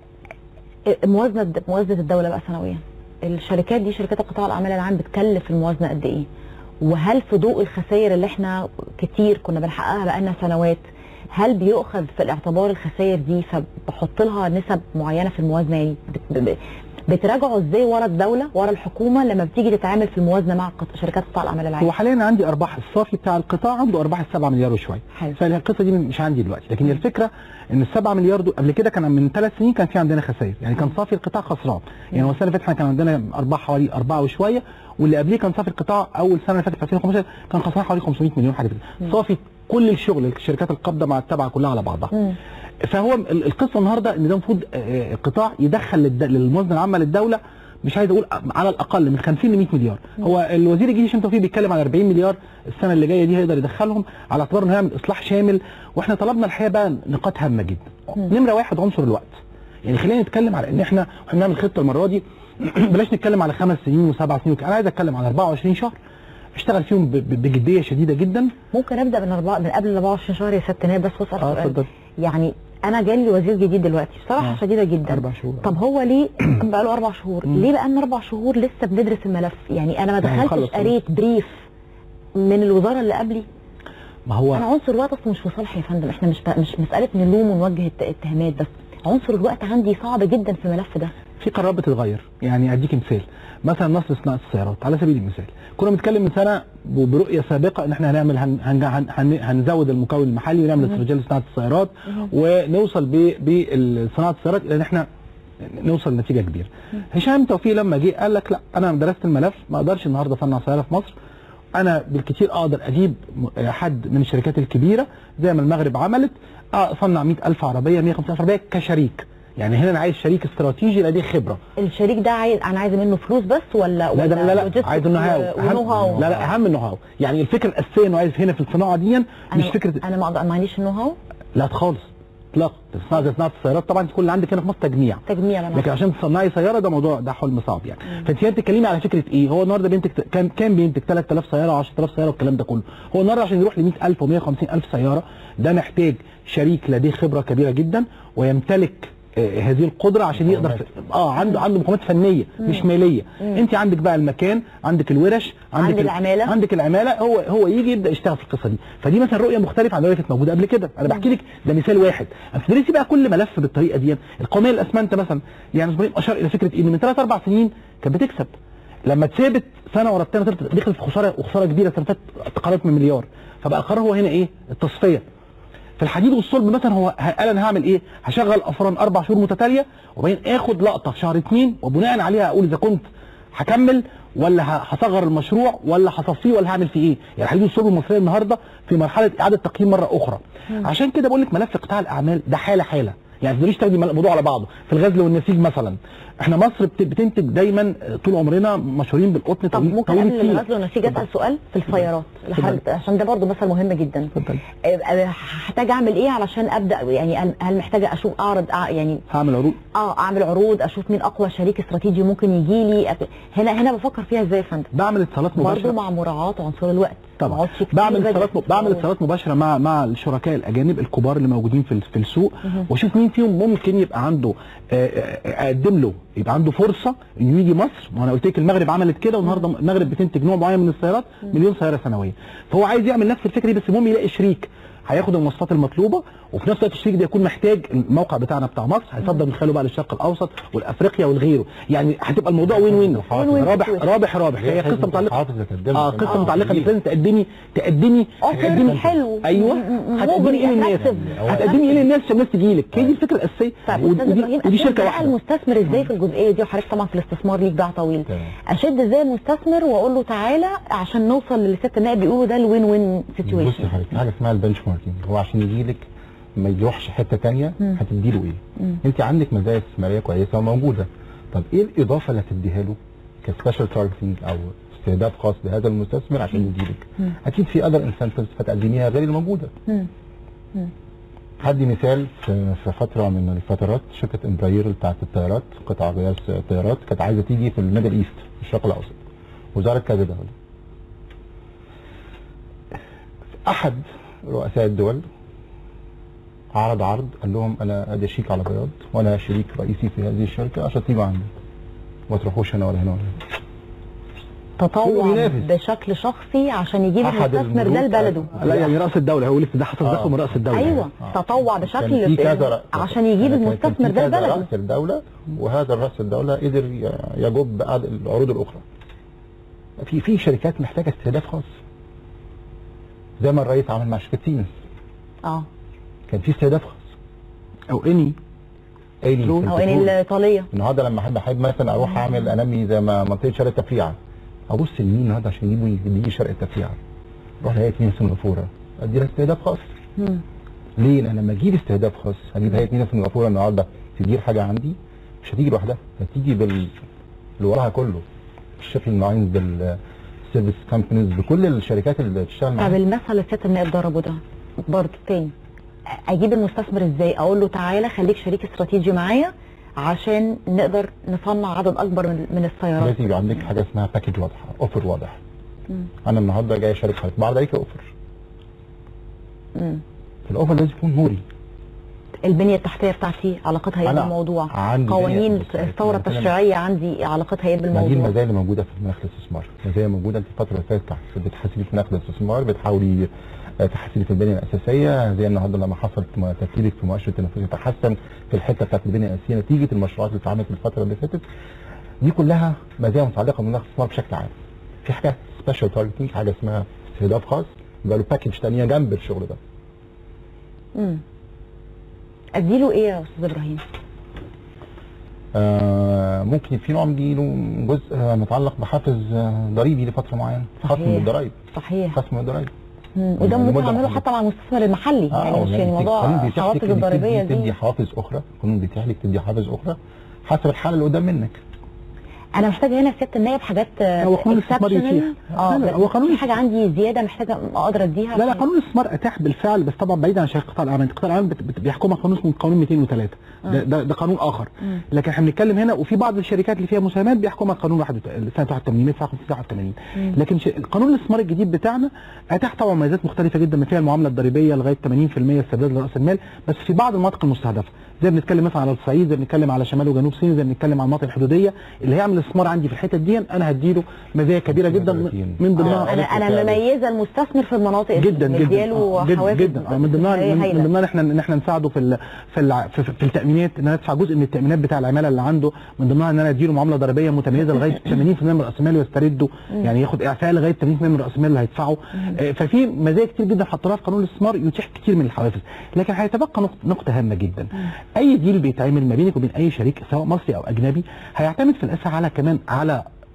موازنه موازنه الدوله بقى سنويا الشركات دي شركات القطاع الاعمال العام بتكلف الموازنه قد ايه وهل في ضوء الخسائر اللي احنا كتير كنا بنحققها بقالنا سنوات هل بيؤخذ في الاعتبار الخسائر دي فبحط لها نسب معينه في الموازنه يعني بت- ب- بتراجعوا ازاي ورا الدوله ورا الحكومه لما بتيجي تتعامل في الموازنه مع قط- شركات قطاع الاعمال العام هو حاليا عندي ارباح الصافي بتاع القطاع عنده ارباح السبعة مليار وشويه حلو. فالقصه دي مش عندي دلوقتي لكن هي الفكره ان السبعة مليار دول قبل كده كان من ثلاث سنين كان في عندنا خسائر يعني كان صافي القطاع خسران يعني هو السنه اللي فاتت احنا كان عندنا ارباح حوالي أربعة وشويه واللي قبليه كان صافي القطاع اول سنه اللي فاتت في 2015 كان خسران حوالي 500 مليون حاجه كده صافي كل الشغل الشركات القابضه مع التابعه كلها على بعضها مم. فهو ال- القصه النهارده ان ده المفروض آه، قطاع يدخل للد- للموازنه العامه للدوله مش عايز اقول على الاقل من 50 ل 100 مليار هو الوزير الجديد هشام توفيق بيتكلم على 40 مليار السنه اللي جايه دي هيقدر يدخلهم على اعتبار انه هيعمل اصلاح شامل واحنا طلبنا الحقيقه بقى نقاط هامه جدا نمره واحد عنصر الوقت يعني خلينا نتكلم على ان احنا واحنا بنعمل خطه المره دي بلاش نتكلم على خمس سنين وسبع سنين وكده. انا عايز اتكلم على 24 شهر اشتغل فيهم ب- ب- بجديه شديده جدا ممكن ابدا من أربعة من قبل ال 24 شهر يا سياده النائب بس واسال اه سؤال اتفضل يعني انا جالي وزير جديد دلوقتي بصراحه آه. شديده جدا اربع شهور طب هو ليه بقى له اربع شهور مم. ليه بقى لنا اربع شهور لسه بندرس الملف يعني انا ما لا، هنخلص دخلتش خلاص. قريت بريف من الوزاره اللي قبلي ما هو انا عنصر الوقت اصلا مش في صالحي يا فندم احنا مش ب... مش مساله نلوم ونوجه الت- اتهامات بس عنصر الوقت عندي صعب جدا في الملف ده في قرارات بتتغير يعني اديك مثال مثلا مصر صناعه السيارات على سبيل المثال كنا بنتكلم من سنه ب- برؤيه سابقه ان احنا هنعمل هن هن هن هن هنزود المكون المحلي ونعمل استراتيجيه لصناعه السيارات ونوصل ب- بصناعه السيارات الى ان احنا نوصل لنتيجه كبيره. هشام توفيق لما جه قال لك لا انا درست الملف ما اقدرش النهارده اصنع سياره في مصر انا بالكثير اقدر اجيب م- حد من الشركات الكبيره زي ما المغرب عملت اصنع 100000 عربيه 150000 عربيه كشريك يعني هنا انا عايز شريك استراتيجي لديه خبره الشريك ده عايز انا عايزه منه فلوس بس ولا لا ولا ده لا لا logistics عايز النو هاو و- ونو هاو أهم- لا لا اهم النو هاو يعني الفكره الاساسيه انه عايز هنا في الصناعه دي مش انا فكره انا ما أقدر- ما عنديش النو هاو لا خالص اطلاقا صناعه زي صناعه السيارات طبعا كل اللي عندك هنا في مصر تجميع تجميع انا لكن عشان تصنعي سياره ده موضوع ده حلم صعب يعني فانت هنا بتتكلمي على فكره ايه هو النهارده بينتج كان كان بينتج 3000 سياره 10000 سياره والكلام ده كله هو النهارده عشان يروح ل 100000 و150000 سياره ده محتاج شريك لديه خبره كبيره جدا ويمتلك آه، هذه القدره عشان يقدر مقومات. اه عنده عنده مقومات فنيه مش ماليه انت عندك بقى المكان عندك الورش عندك عندك ال- العمالة. عندك العماله هو هو يجي يبدا يشتغل في القصه دي فدي مثلا رؤيه مختلفه عن اللي كانت موجوده قبل كده انا بحكي لك ده مثال واحد اما تدرسي بقى كل ملف بالطريقه دي القوميه للاسمنت مثلا يعني ابراهيم اشار الى فكره ان من ثلاث اربع سنين كانت بتكسب لما اتثابت سنه ورا الثانيه طلعت- دخلت في خساره وخساره كبيره السنه اللي فاتت تقاربت من مليار فبقى القرار هو هنا ايه التصفيه في الحديد والصلب مثلا هو ه- قال انا هعمل ايه؟ هشغل افران اربع شهور متتاليه وبعدين اخد لقطه في شهر اثنين وبناء عليها اقول اذا كنت هكمل ولا ه- هصغر المشروع ولا هصفيه ولا هعمل فيه ايه؟ يعني الحديد والصلب المصريه النهارده في مرحله اعاده تقييم مره اخرى. عشان كده بقول لك ملف قطاع الاعمال ده حاله حاله يعني ما تقدريش تاخدي الموضوع على بعضه في الغزل والنسيج مثلا احنا مصر بت- بتنتج دايما طول عمرنا مشهورين بالقطن طب طويل ممكن طويل قبل التيل. الغزل والنسيج اسال سؤال في السيارات لحد- عشان ده برضو مثل مهم جدا اتفضل آه، آه، هحتاج اعمل ايه علشان ابدا يعني هل- هل محتاجه اشوف اعرض أع- يعني هعمل عروض اه اعمل عروض اشوف مين اقوى شريك استراتيجي ممكن يجي لي أب- هنا هنا بفكر فيها ازاي يا فندم بعمل اتصالات برضو مباشره مع مراعاه عنصر الوقت ما طبعا اقعدش كتير بعمل بدري. اتصالات بعمل اتصالات مباشره مع مع الشركاء الاجانب الكبار اللي موجودين في في السوق واشوف مين فيهم ممكن يبقى عنده آه، آه، اقدم له يبقى عنده فرصه انه يجي مصر ما انا قلت لك المغرب عملت كده والنهارده المغرب بتنتج نوع معين من السيارات مليون سياره سنويا فهو عايز يعمل نفس الفكره دي بس المهم يلاقي شريك هياخد المواصفات المطلوبه وفي نفس الوقت الشريك ده يكون محتاج الموقع بتاعنا بتاع مصر هيصدر من خلاله بقى للشرق الاوسط والافريقيا والغيره يعني هتبقى الموضوع وين وين رابح رابح رابح هي قصه متعلقه حافظ تقدمها اه قصه متعلقه انك لازم تقدمي تقدمي اوفر تقدمي حلو ايوه م- م- هتقدمي ايه للناس attractive. هتقدمي ايه للناس عشان الناس تجي لك هي دي الفكره الاساسيه طيب ودي, استاذ ابراهيم ودي, ودي أشد شركه بقى واحده المستثمر ازاي في الجزئيه دي وحضرتك طبعا في الاستثمار ليك باع طويل تمام. اشد ازاي المستثمر واقول له تعالى عشان نوصل للي ست النائب بيقولوا ده الوين وين بصي سيتويشن حضرتك في حاجه اسمها البنش ماركينج هو عشان يجي لك ما يروحش حته ثانيه هتدي له ايه؟ انت عندك مزايا استثماريه كويسه وموجوده طب ايه الاضافه اللي هتديها له كسبيشال تارجتنج او استهداف خاص بهذا المستثمر عشان يجي لك؟ اكيد في اذر انسنتفز هتقدميها غير الموجوده هدي مثال في في فتره من الفترات شركه امبراير بتاعت الطيارات قطع غيار الطيارات كانت عايزه تيجي في الميدل ايست في الشرق الاوسط وزاره كذا دوله احد رؤساء الدول عرض عرض قال لهم انا ادي شيك على بياض وانا شريك رئيسي في هذه الشركه عشان تيجوا عندي ما تروحوش هنا ولا هنا ولا هنا تطوع هو بينافس. بشكل شخصي عشان يجيب أحد المستثمر ده الملوك- لبلده لا يعني راس الدوله هو لسه ده حصل آه. دخل من راس الدوله ايوه آه. تطوع كان بشكل في كذا رأ- عشان يجيب كان- كان المستثمر في ده كذا لبلده رأس الدولة وهذا الرأس الدولة قدر ي- يجب بعض العروض الأخرى في في شركات محتاجة استهداف خاص زي ما الرئيس عمل مع شركة سيمنز اه كان في استهداف خاص او اني ايلي في او ان البترول. الايطاليه النهارده لما احب احب مثلا اروح اعمل انمي زي ما منطقه شرق التفريعه ابص لمين النهارده عشان يجيبوا يديني شرق التفريعه اروح الاقي مين سنغافوره ادي لها استهداف خاص مم. ليه؟ لان لما اجيب استهداف خاص هجيب هيئه مينا سنغافوره النهارده تدير حاجه عندي مش هتيجي لوحدها هتيجي بال اللي وراها كله الشيبنج لاينز بالسيرفيس كومبانيز بكل الشركات اللي بتشتغل طب معاها المثل اللي الست النائب ضربه ده برضه تاني اجيب المستثمر ازاي اقول له تعالى خليك شريك استراتيجي معايا عشان نقدر نصنع عدد اكبر من من السيارات لازم يبقى عندك حاجه اسمها باكج واضحه اوفر واضح مم. انا النهارده جاي اشارك حضرتك بعرض عليك اوفر مم. الاوفر لازم يكون نوري البنيه التحتيه بتاعتي علاقتها ايه أنا بالموضوع عندي قوانين بنية- الثوره بس أنا- التشريعيه عندي علاقتها ايه ما دي بالموضوع المزايا اللي موجوده في مناخ الاستثمار مزايا موجوده انت الفتره اللي فاتت تحس- بتحسبي في مناخ الاستثمار بتحاولي آه، تحسني في البنيه الاساسيه زي النهارده لما حصلت م- ترتيبك في مؤشر التنفس يتحسن في الحته بتاعت البنيه الاساسيه نتيجه المشروعات اللي اتعملت الفتره اللي فاتت دي كلها مزايا متعلقه بمناخ الاستثمار بشكل عام في حاجه سبيشال تارجتنج حاجه اسمها استهداف خاص يبقى له باكج ثانيه جنب الشغل ده مم. اديله ايه يا استاذ ابراهيم آه ممكن في نوع من له جزء آه، متعلق بحافز آه، ضريبي لفتره معينه خصم صحيح. من الضرايب صحيح خصم من الضرايب مم. وده يعني ممكن مدة اعمله محدودة. حتى مع المستثمر المحلي يعني مش يعني القانون موضوع بيتيح لك الحوافز إنك الضريبيه تدي, تدي دي حوافز اخرى القانون بيتيح لك تدي حوافز اخرى حسب الحاله اللي قدام منك انا محتاجه هنا في سياده النائب حاجات هو قانون الاستثمار exceptional. يتيح. اه لا، لا، هو هو قانون في حاجه عندي زياده محتاجه اقدر اديها لا لا عشان- قانون الاستثمار اتاح بالفعل بس طبعا بعيد عن شركه قطاع الاعمال قطاع الاعمال بت- بت- بيحكمها قانون اسمه قانون 203 ده, ده, ده قانون اخر مم. لكن احنا بنتكلم هنا وفي بعض الشركات اللي فيها مساهمات بيحكمها قانون 81 سنه 81 159 81 مم. لكن ش- قانون الاستثمار الجديد بتاعنا اتاح طبعا مميزات مختلفه جدا من فيها المعامله الضريبيه لغايه 80% استرداد لراس المال بس في بعض المناطق المستهدفه زي بنتكلم مثلا على الصعيد زي بنتكلم على شمال وجنوب سيناء زي بنتكلم على المناطق الحدوديه اللي هيعمل استثمار عندي في الحتت دي انا هديله مزايا كبيره جدا من- من آه ضمنها انا انا مميزه المستثمر في المناطق دي جدا جدا مدياله آه، جدا حوافز جدا من ضمنها هي- من هايلة. من ضمنها ان احنا ان احنا نساعده في ال في ال في, في التامينات ان انا ادفع جزء من التامينات بتاع العماله اللي عنده من ضمنها ان انا اديله معامله ضريبيه متميزه لغايه 80% من راس المال ويسترده يعني ياخد اعفاء لغايه 80% من راس المال اللي هيدفعه آه، ففي مزايا كتير جدا حطيناها في قانون الاستثمار يتيح كتير من الحوافز لكن هيتبقى نقطه نقطه هامه جدا اي ديل بيتعمل ما بينك وبين اي شريك سواء مصري او اجنبي هيعتمد في الاساس على كمان على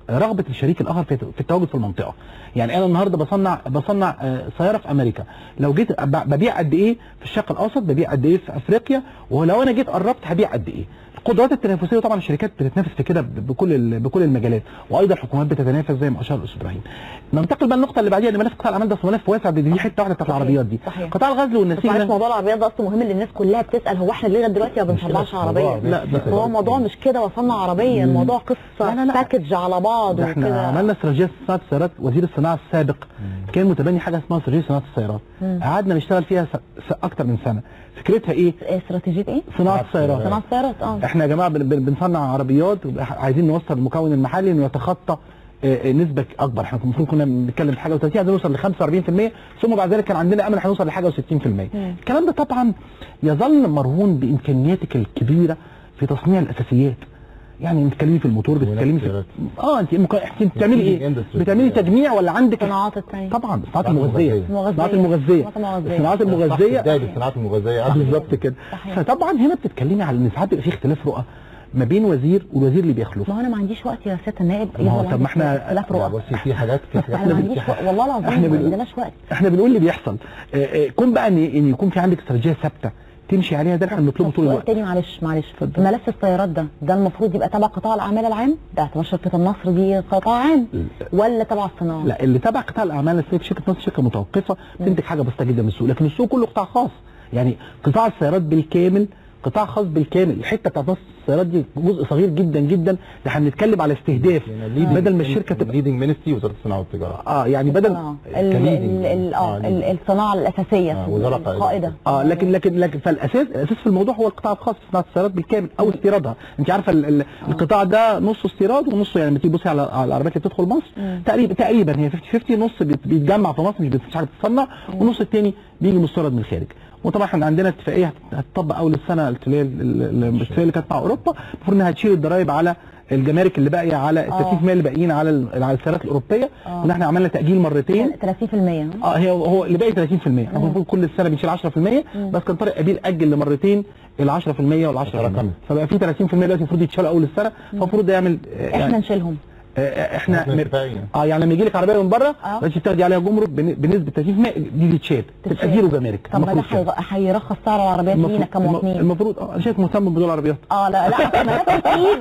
رغبه الشريك الاخر في في التواجد في المنطقه يعني انا النهارده بصنع بصنع آه، سياره في امريكا لو جيت ب- ببيع قد ايه في الشرق الاوسط ببيع قد ايه في افريقيا ولو انا جيت قربت هبيع قد ايه القدرات التنافسيه طبعا الشركات بتتنافس في كده ب- بكل ال- بكل المجالات وايضا الحكومات بتتنافس زي ما اشار الاستاذ ابراهيم ننتقل بقى النقطه اللي بعديها ان ملف قطاع الاعمال ده أصل ملف واسع دي دي حته واحده بتاعت صحيح. العربيات دي صحيح. قطاع الغزل بس والنسيج معلش ده- موضوع العربيات ده اصلا مهم اللي الناس كلها بتسال هو احنا ليه لغايه دلوقتي ما مش كده، بنطلعش موضوع عربيه عربية. لا، ده- هو الموضوع مش كده وصلنا عربيه الموضوع قصه لا، لا، لا. باكج على بعض ده احنا وكده عملنا استراتيجيه صناعه السيارات وزير الصناعه السابق كان متبني حاجه اسمها استراتيجيه صناعه السيارات مم. قعدنا نشتغل فيها س... س... اكتر من سنه فكرتها ايه استراتيجيه ايه؟ صناعه السيارات صناعه السيارات اه احنا يا جماعه بن... بن- بنصنع عربيات عايزين نوصل المكون المحلي انه يتخطى آه، آه، نسبه اكبر احنا المفروض كنا بنتكلم في حاجه و30 عايزين نوصل ل 45% ثم بعد ذلك كان عندنا امل هنوصل لحاجه و60% الكلام ده طبعا يظل مرهون بامكانياتك الكبيره في تصنيع الاساسيات يعني بتتكلمي في الموتور بتتكلمي في والسيارات. اه انت ممكن انت بتعملي ايه industry. بتعملي تجميع ولا عندك الصناعات الثانيه طبعا الصناعات الصناعات المغذيه المغذية. الصناعات المغذيه الصناعات المغذية. الصناعات صح، المغذيه بداية الصناعات المغذية آه، بالظبط كده صحيح. فطبعا هنا بتتكلمي على ان ساعات بيبقى في اختلاف رؤى ما بين وزير والوزير اللي بيخلف ما هو انا ما عنديش وقت يا سياده النائب ما هو يفضل طب ما عندي احنا- اختلاف لا رؤى بصي في حاجات في حاجات انا ما عنديش وقت والله العظيم احنا ما بنقول- عندناش وقت احنا بنقول اللي بيحصل آه، آه، كون بقى ان ان يكون في عندك استراتيجيه ثابته تمشي عليها ده احنا بنطلبه طب طول سؤال الوقت تاني معلش معلش ملف السيارات ده ده المفروض يبقى تبع قطاع الاعمال العام ده اعتبار شركه النصر دي قطاع عام ولا تبع الصناعه؟ لا اللي تبع قطاع الاعمال السيف شركه نصر شركه متوقفه تنتج حاجه بسيطه جدا من السوق لكن السوق كله قطاع خاص يعني قطاع السيارات بالكامل قطاع خاص بالكامل الحته بتاعت نصر السيارات دي جزء صغير جدا جدا ده احنا بنتكلم على استهداف بدل ما الشركه تبقى ليدنج مينستري وزارة الصناعة والتجارة اه يعني بدل الصناعة. ال- كليدنج. ال- ال- اه آه، ال- الصناعه الاساسيه آه، وزارة قائدة. القائده اه لكن لكن لكن فالاساس الاساس في الموضوع هو القطاع الخاص في صناعه السيارات بالكامل او استيرادها انت عارفه ال- ال- القطاع ده نصه استيراد ونصه يعني لما تيجي تبصي على على العربيات اللي بتدخل مصر تقريبا تقريبا هي 50 50 نص بيت- بيتجمع في مصر مش بت- مش حاجه بتتصنع والنص الثاني بيجي مستورد من الخارج وطبعا احنا عندنا اتفاقيه هت- هتطبق اول السنه اللي هي ال- ال- ال- الاتفاقيه اللي كانت مع اوروبا المفروض انها هتشيل الضرايب على الجمارك اللي باقيه على ال 30% اللي باقيين على ال- على السيارات الاوروبيه آه. وان احنا عملنا تاجيل مرتين 30% اه هي هو اللي باقي 30% احنا المفروض كل السنه بنشيل 10% بس كان طارق قبيل اجل لمرتين ال 10% وال 10% تراكمت. فبقى في 30% دلوقتي المفروض يتشالوا اول السنه فالمفروض ده يعمل آه، احنا يعني نشيلهم آه، احنا إحنا م- اتفاقية. اه يعني لما يجي لك عربيه من بره آه. بس تاخدي عليها جمرك بن- بنسبه 30% دي تتشال تبقى تتشال. زيرو جمارك طب ما ده المفروض كده. هيغ- هيرخص سعر العربيات لينا المفروض- كمواطنين المفروض اه انا شايف مهتم بموضوع العربيات اه لا لا أصل ملف الايد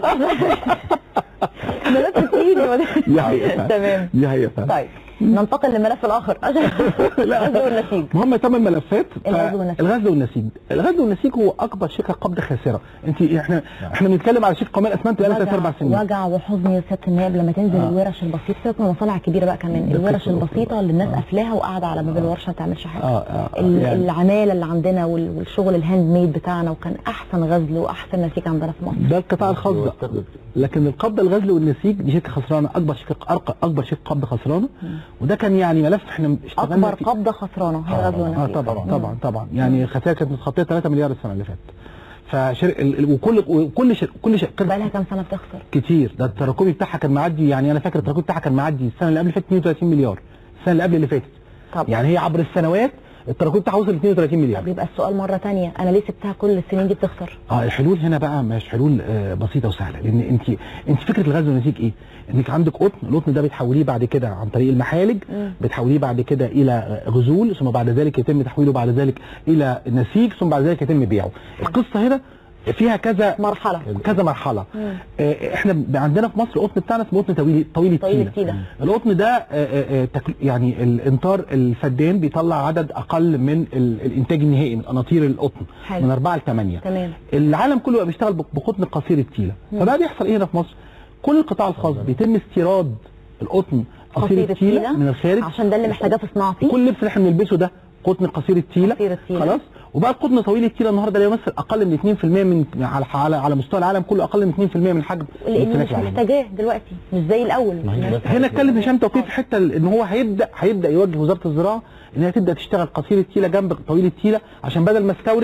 ملف الايد دي حقيقه تمام دي حقيقه فعلا. طيب ننتقل للملف الاخر الغزو والنسيج مهم ثمان ملفات ف- الغزو والنسيج. الغزو والنسيج الغزو والنسيج هو اكبر شركه قبض خاسره انت احنا احنا بنتكلم على شركه قوميه الاسمنت بقى لها ثلاث اربع سنين وجع وحزن يا سياده النائب لما تنزل آه. الورش البسيطه سيبك من المصانع الكبيره بقى كمان ده الورش قصة البسيطه أخرى. اللي الناس آه. قافلاها وقاعده على باب الورشه ما بتعملش حاجه اه اه ال- يعني العماله اللي عندنا وال- والشغل الهاند ميد بتاعنا وكان احسن غزل واحسن نسيج عندنا في مصر ده القطاع الخاص ده لكن القبض الغزل والنسيج دي شركه خسرانه اكبر شركه أرق- اكبر شركه قبض خسرانه وده كان يعني ملف احنا اشتغلنا اكبر فيه. قبضه خسرانه هي آه، غزو اه والنسيج طبعا طبعا طبعا يعني الخسائر كانت متخطيه 3 مليار السنه اللي فاتت فشر... ال- ال- وكل وكل شر... كل شركه بقى لها كام سنه بتخسر كتير ده التراكمي بتاعها كان معدي يعني انا فاكر التراكمي بتاعها كان معدي السنه اللي قبل اللي فاتت 32 مليار السنه اللي قبل اللي فاتت طب يعني هي عبر السنوات التراكمي بتاعها وصل ل 32 مليار طب يبقى السؤال مره تانية انا ليه سبتها كل السنين دي بتخسر اه الحلول هنا بقى مش حلول آه بسيطه وسهله لان انت انت فكره الغزو والنسيج ايه؟ انك عندك قطن القطن ده بتحوليه بعد كده عن طريق المحالج مم. بتحوليه بعد كده الى آه، غزول ثم بعد ذلك يتم تحويله بعد ذلك الى نسيج ثم بعد ذلك يتم بيعه القصه هنا فيها كذا مرحله كذا مرحله مم. آه، احنا ب- عندنا في مصر القطن بتاعنا اسمه قطن طويل طويل طويل التيله التيلة. القطن ده آه، آه، آه، تكل- يعني الانطار الفدان بيطلع عدد اقل من ال- الانتاج النهائي من قناطير القطن حلو. من 4 ل 8 تمام العالم كله بقى بيشتغل بق- بقطن قصير التيله فبقى بيحصل ايه هنا في مصر كل القطاع الخاص بيتم استيراد القطن قصير قصير التيله التيلة من الخارج عشان ده اللي محتاجاه في صناعتي كل اللبس اللي احنا بنلبسه ده قطن قصير التيله قصير التيلة. خلاص وبقى القطن طويل التيله النهارده لا يمثل اقل من 2% من على على على مستوى العالم كله اقل من 2% من حجم لان الامتلاك مش العالمي. محتاجاه دلوقتي مش زي الاول ما هي بس- هنا اتكلم هشام توفيق في حته ان هو هيبدا هيبدا يوجه وزاره الزراعه ان هي تبدا تشتغل قصير التيله جنب طويل التيله عشان بدل ما استورد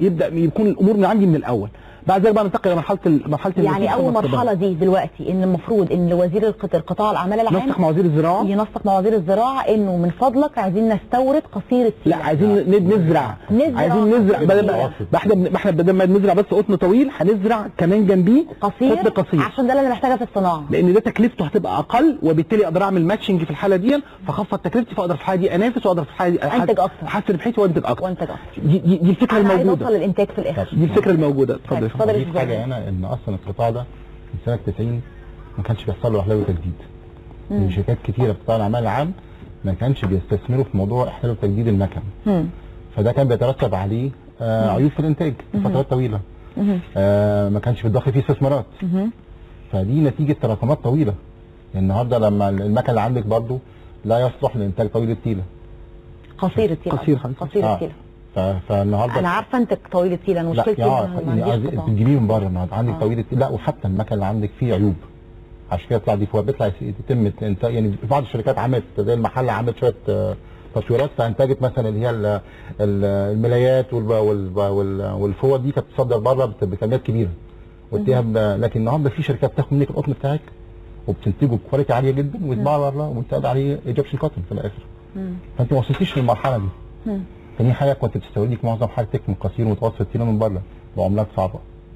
يبدا يكون الامور من عندي من الاول بعد ذلك بقى ننتقل الى مرحله ال- مرحله يعني النتيجة اول والصدام. مرحله دي دلوقتي ان المفروض ان وزير القط- القطاع الاعمال العام نسق مع وزير الزراعه ينسق مع وزير الزراعه انه من فضلك عايزين نستورد قصير السيل لا عايزين ن- نزرع نزرع. عايزين نزرع بدل ما نزرع. ما احنا بن- ما احنا بدل ما نزرع بس قطن طويل هنزرع كمان جنبيه قصير قطن قصير عشان ده اللي انا محتاجها في الصناعه لان ده تكلفته هتبقى اقل وبالتالي اقدر اعمل ماتشنج في الحاله دي فخفض تكلفتي فاقدر في الحاله دي انافس واقدر في الحاله دي أنتج أكتر. احسن ربحيتي وانتج اكتر وانتج اكتر دي, دي, دي الفكره انا عايز الموجوده اوصل للانتاج في الاخر دي الفكره الموجوده اتفضل طيب، يا فندم. اتفضل. في حاجه هنا ان اصلا القطاع ده من سنه 90 ما كانش بيحصل له احلال وتجديد مم. شركات كتيره في قطاع الاعمال العام ما كانش بيستثمروا في موضوع احلال وتجديد المكن مم. فده كان بيترتب عليه آه عيوب في الانتاج لفترات طويله مم. آه ما كانش بيتضخ فيه استثمارات مم. فدي نتيجه تراكمات طويله النهارده لما المكن اللي عندك برضو لا يصلح لانتاج طويل التيله قصير التيل قصير أصلاً. حضرتك. قصير آه. التيل ف- فالنهارده انا عارفه انت طويل التيل انا لا مشكلتي يا إن أنا ما يعني عنديش عايز- قطاع. تجيبيه من بره النهارده عندك آه. طويل التيل لا وحتى المكن اللي عندك فيه عيوب عشان كده بيطلع دي فوق بيطلع يس- يتم انت يعني في بعض الشركات عملت زي المحل عملت شويه آه، تطويرات فانتجت مثلا اللي هي ال- ال- الملايات والب- والب- وال- والفوط دي كانت بتصدر بره بت- بكميات كبيره واديها ب- لكن النهارده في شركات بتاخد منك القطن بتاعك وبتنتجه بكواليتي عاليه جدا ويتباع بره وينتقد عليه ايجيبشن كوتن في الاخر مم. فانت ما وصلتيش للمرحله دي مم. تاني حاجه كنت بتستوردي معظم حاجتك من قصير ومتوسط التيله من بره بعملات صعبه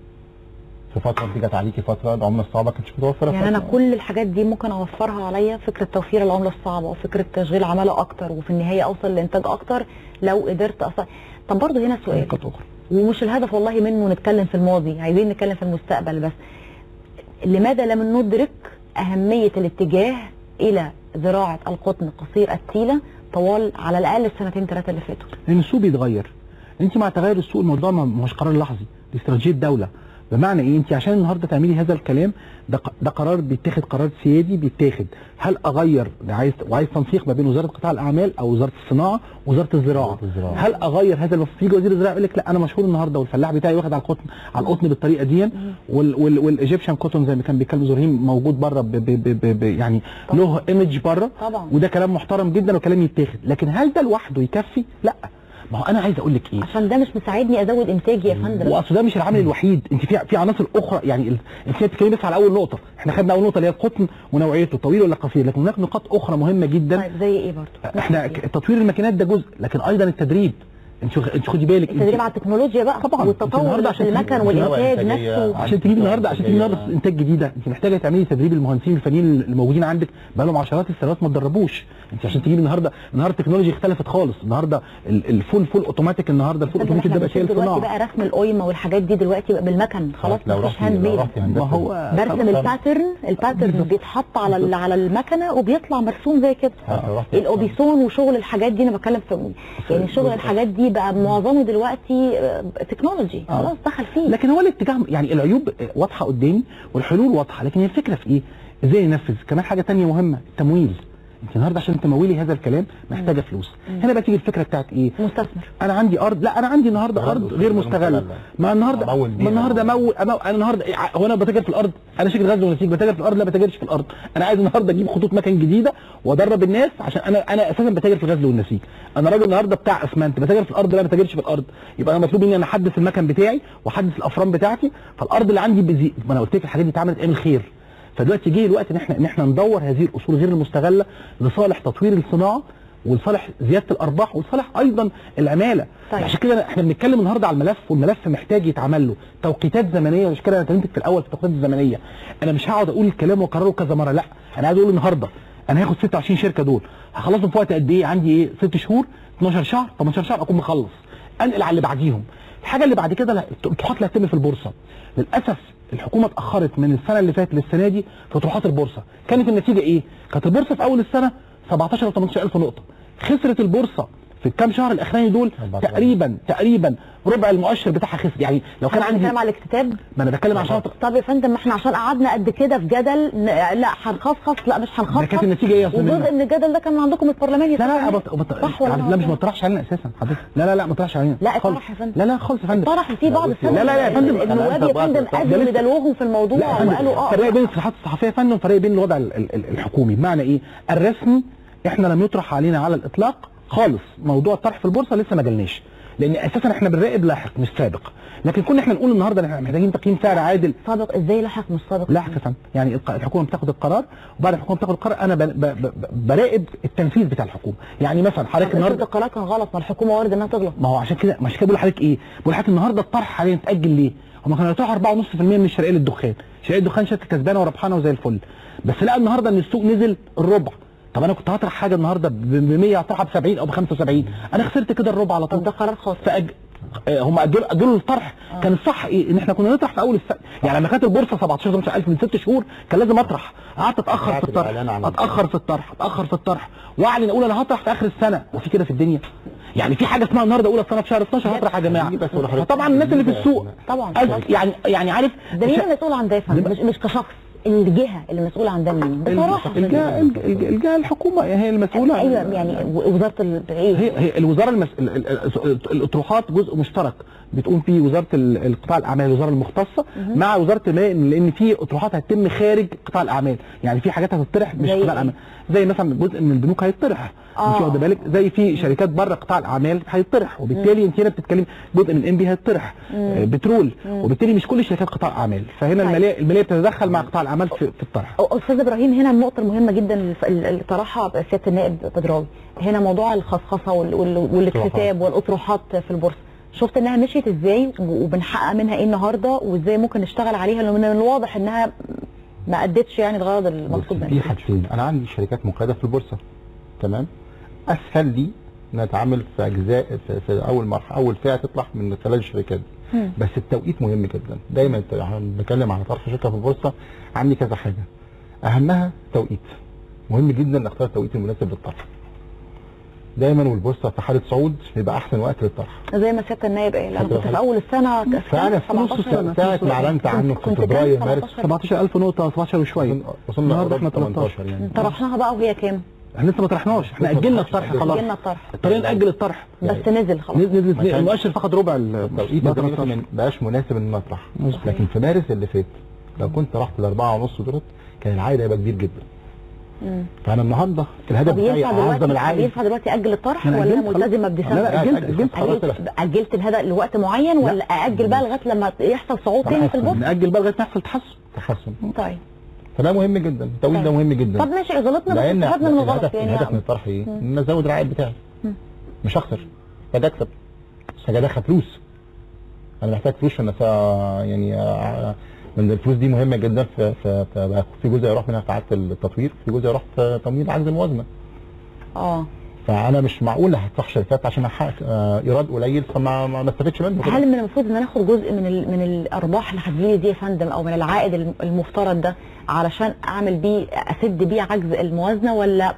في فتره دي جت عليكي فتره العمله الصعبه كانتش متوفره يعني انا فترة. كل الحاجات دي ممكن اوفرها عليا فكره توفير العمله الصعبه وفكره تشغيل عماله اكتر وفي النهايه اوصل لانتاج اكتر لو قدرت أصل... طب برضه هنا سؤال نقاط اخرى ومش الهدف والله منه نتكلم في الماضي عايزين نتكلم في المستقبل بس لماذا لم ندرك أهمية الاتجاه إلى زراعة القطن قصير التيلة طوال على الأقل السنتين ثلاثة اللي فاتوا لان السوق بيتغير انت مع تغير السوق الموضوع ما ما هوش قرار لحظي دي استراتيجيه دوله بمعنى ايه انت عشان النهارده تعملي هذا الكلام ده ق- ده قرار بيتاخد قرار سيادي بيتاخد هل اغير ده عايز وعايز تنسيق ما بين وزاره قطاع الاعمال او وزاره الصناعه ووزاره الزراعه وزارة الزراعة. هل اغير هذا المفروض يجي وزير الزراعه يقول لك لا انا مشهور النهارده والفلاح بتاعي واخد على القطن على القطن بالطريقه دي وال وال والايجيبشن كوتون زي ما كان بيتكلم زهرين موجود بره ب- ب- ب- ب- ب- يعني له ايمج بره طبعا وده كلام محترم جدا وكلام يتاخد لكن هل ده لوحده يكفي لا ما هو انا عايز اقول لك ايه عشان ده مش مساعدني أزود إنتاجي يا فندم واصل ده مش العامل الوحيد انت في في عناصر اخرى يعني ال- انت بتتكلمي بس على اول نقطه احنا خدنا اول نقطه اللي هي القطن ونوعيته طويل ولا قصير لكن هناك نقاط اخرى مهمه جدا طيب زي إيه برضه؟ احنا ك- تطوير الماكينات ده جزء لكن ايضا التدريب انت خ- انت خدي بالك التدريب انت على التكنولوجيا بقى طبعاً. أنت والتطور النهاردة في عشان المكن تجيب والإنتاج إنتاجية نفسه عشان تجيبي النهارده عشان تجيبي النهارده انتاج جديده انت محتاجه تعملي تدريب المهندسين الفنيين الموجودين عندك بقى لهم عشرات السنوات ما اتدربوش انت عشان تجيبي النهارده النهارده التكنولوجيا اختلفت خالص النهارده ال- الفول فول اوتوماتيك النهارده الفول فندم اوتوماتيك احنا ده بقى شايل بنشوف دلوقتي صناعه بقى رسم القيمه والحاجات دي دلوقتي بقى بالمكن خلاص لو مفيش رحتي هاند لو ميد رحتي هندسه ما هو برسم طبعاً. الباترن الباترن بيتحط على ال- على المكنه وبيطلع مرسوم زي كده آه، لو رحتي- الاوبيسون وشغل الحاجات دي انا بتكلم في يعني شغل الحاجات دي بقى معظمه دلوقتي آه، تكنولوجي آه. خلاص دخل فيه لكن هو الاتجاه يعني العيوب واضحه قدامي والحلول واضحه لكن هي الفكره في ايه؟ ازاي ننفذ؟ كمان حاجه تانية مهمه التمويل انت النهارده عشان تمولي هذا الكلام محتاجه فلوس هنا بقى تيجي الفكره بتاعت ايه؟ مستثمر انا عندي ارض لا انا عندي النهارده أرض ارض غير مستغله مستغلة. ما النهارده أمول ما بيها. النهارده امول أمول- انا النهارده إيه، هو انا بتاجر في الارض انا شركه غزل ونسيج بتاجر في الارض لا بتاجرش في الارض انا عايز النهارده اجيب خطوط مكن جديده وادرب الناس عشان انا انا اساسا بتاجر في الغزل والنسيج انا راجل النهارده بتاع اسمنت بتاجر في الارض لا ما بتاجرش في الارض يبقى انا مطلوب مني انا احدث المكن بتاعي واحدث الافران بتاعتي فالارض اللي عندي بزي... ما انا قلت لك الحاجات دي اتعملت ايام الخير فدلوقتي جه الوقت ان احنا ان احنا ندور هذه الاصول غير المستغله لصالح تطوير الصناعه ولصالح زياده الارباح ولصالح ايضا العماله طيب. عشان كده احنا بنتكلم النهارده على الملف والملف محتاج يتعمل له توقيتات زمنيه مش كده انا كلمتك في الاول في التوقيتات الزمنيه انا مش هقعد اقول الكلام واكرره كذا مره لا انا عايز اقول النهارده انا هاخد 26 شركه دول هخلصهم في وقت قد ايه عندي ايه 6 شهور 12 شهر 18 شهر اكون مخلص انقل على اللي بعديهم الحاجه اللي بعد كده لا، الطروحات اللي هتتم في البورصه للاسف الحكومه اتاخرت من السنه اللي فاتت للسنه دي في طروحات البورصه كانت النتيجه ايه كانت البورصه في اول السنه 17 او 18 الف نقطه خسرت البورصه في الكام شهر الاخراني دول 14. تقريبا تقريبا ربع المؤشر بتاعها خسر يعني لو كان احنا عندي بنتكلم على الاكتتاب ما انا بتكلم عشان طب يا فندم ما احنا عشان قعدنا قد كده في جدل ن- لا هنخصخص لا مش هنخصخص ده كانت النتيجه ايه يا استاذ وجزء منى؟ من الجدل ده كان من عندكم البرلمان يا لا لا لا فندم. بط... بط... صح ولا لا غلط؟ مش ما طرحش علينا اساسا حضرتك لا لا لا ما طرحش علينا لا خالص. اتطرح يا فندم. لا لا خالص يا فندم طرح في بعض لا، السنة لا، لا يا فندم. النواب يا فندم ده اجوا لسه- بدلوهم في الموضوع لا يا فندم وقالوا اه فرق بين التصريحات الصحفيه يا فندم فرق بين الوضع ال- ال- ال- الحكومي بمعنى ايه الرسمي احنا لم يطرح علينا على الاطلاق خالص موضوع الطرح في البورصه لسه ما جالناش لان اساسا احنا بنراقب لاحق مش سابق لكن كنا احنا نقول النهارده إن احنا محتاجين تقييم سعر عادل سابق ازاي لاحق مش سابق لاحق يا فندم يعني الق- الحكومه بتاخد القرار وبعد الحكومه بتاخد القرار انا ب- ب- ب- براقب التنفيذ بتاع الحكومه يعني مثلا حضرتك النهارده النهارده القرار كان غلط ما الحكومه وارد انها تغلط ما هو عشان كده عشان كده بقول لحضرتك ايه بقول لحضرتك النهارده الطرح حاليا اتاجل ليه هم كانوا يطرحوا 4.5% من الشرقيه للدخان شرقيه الدخان شركه كسبانه وربحانه وزي الفل بس لا النهارده ان السوق نزل الربع طب انا كنت هطرح حاجه النهارده ب 100 هطرحها ب 70 او ب 75 انا خسرت كده الربع على طول طب ده قرار خاص فأج... آه، هم اجلوا اجلوا الطرح آه. كان الصح ايه ان احنا كنا نطرح في اول السنه يعني لما كانت البورصه 17 17000 من ست شهور كان لازم اطرح قعدت اتاخر ساعة في الطرح الإعلان عن اتاخر في الطرح اتاخر في الطرح واعلن اقول انا هطرح في اخر السنه وفي كده في الدنيا يعني في حاجه اسمها النهارده اولى السنه في شهر 12 هطرح يا جماعه دي بس ولا حضرتك- فطبعا الناس اللي في السوق طبعا أز- يعني يعني عارف ده مين المسؤول عن ده يا فندم؟ مش مش كشخص الجهه اللي مسؤوله عن ده مين بصراحه الجهه الجهه الجهه الحكومه هي المسؤوله ايوه يعني وزاره ال- ايه هي هي الوزاره المس... ال- ال- ال- الاطروحات جزء مشترك بتقوم فيه وزاره ال- القطاع الاعمال الوزاره المختصه مع وزاره المال لان في اطروحات هتتم خارج قطاع الاعمال يعني في حاجات هتطرح مش زي قطاع إيه؟ الاعمال زي مثلا جزء من البنوك هيطرح آه. مش واخده بالك زي في شركات بره قطاع الاعمال هيطرح وبالتالي انت هنا بتتكلم جزء من ام بي هيطرح آه، بترول وبالتالي مش كل الشركات قطاع اعمال فهنا طيب. الماليه الماليه بتتدخل مع قطاع الاعمال في, في الطرح أو- استاذ ابراهيم هنا النقطه المهمه جدا الف- ال- اللي طرحها سياده النائب بدراوي هنا موضوع الخصخصه وال- وال- والاكتتاب والاطروحات في البورصه شفت انها مشيت ازاي و- وبنحقق منها ايه النهارده وازاي ممكن نشتغل عليها لان من الواضح انها ما ادتش يعني الغرض المطلوب بص، في منها حاجتين انا عندي شركات مقيده في البورصه تمام اسهل لي ان اتعامل في اجزاء في, في اول مرحله اول فئه تطلع من خلال الشركات دي مم. بس التوقيت مهم جدا دايما الت- احنا بنتكلم على طرح شركه في البورصه عندي كذا حاجه اهمها توقيت مهم جدا اختار التوقيت المناسب للطرح دايما والبورصه في حاله صعود بيبقى احسن وقت للطرح زي ما سياده النائب قال انا حضرتك- كنت في اول السنه ك- فانا في نص 17 السنه ساعه ما اعلنت عنه في كنت كام؟ فبراير مارس 17 17000 نقطه 17 وشويه وصلنا- وصلنا النهارده قرب احنا 18 يعني طرحناها بقى وهي كام؟ احنا لسه ما طرحناش احنا اجلنا الطرح خلاص جينا الطرح اضطرينا ناجل الطرح بس نزل خلاص نزل نزل ما كانش- المؤشر فقد ربع التوقيت ده دلوقتي ما بقاش مناسب ان اطرح مظبوط. لكن في مارس اللي فات لو كنت رحت لاربعه ونص دولت كان العائد هيبقى كبير جدا مم. فانا النهارده الهدف طب بتاعي ينفع اعظم دلوقتي طب العائد ينفع دلوقتي اجل الطرح أنا ولا انا أجلت خلاص. ملتزمه لا، بديسمبر؟ لا، أجلت- أجلت خلاص أجلت, اجلت الهدف لوقت معين ولا اجل بقى لغايه لما يحصل صعود تاني في البورصه؟ ناجل بقى لغايه ما يحصل تحسن تحسن طيب فده مهم جدا التوقيت ده طيب. مهم جدا طب ماشي غلطنا بس لان استفدنا من الغلط الهدف الهدف من يعني الطرح ايه؟ مم. ان ازود العائد بتاعي مم. مش هخسر محتاج اكسب محتاج ادخل فلوس انا محتاج فلوس عشان أسا- يعني آه، من الفلوس دي مهمه جدا في في في, في جزء يروح منها في اعاده التطوير في جزء يروح في تمويل عجز الموازنه اه فانا مش معقول هفتح شركات عشان احقق آه، ايراد قليل فما ما ما استفدش منه كده. هل من المفروض ان انا اخد جزء من ال- من الارباح اللي هتجيلي دي يا فندم او من العائد الم- المفترض ده علشان اعمل بيه اسد بيه عجز الموازنه ولا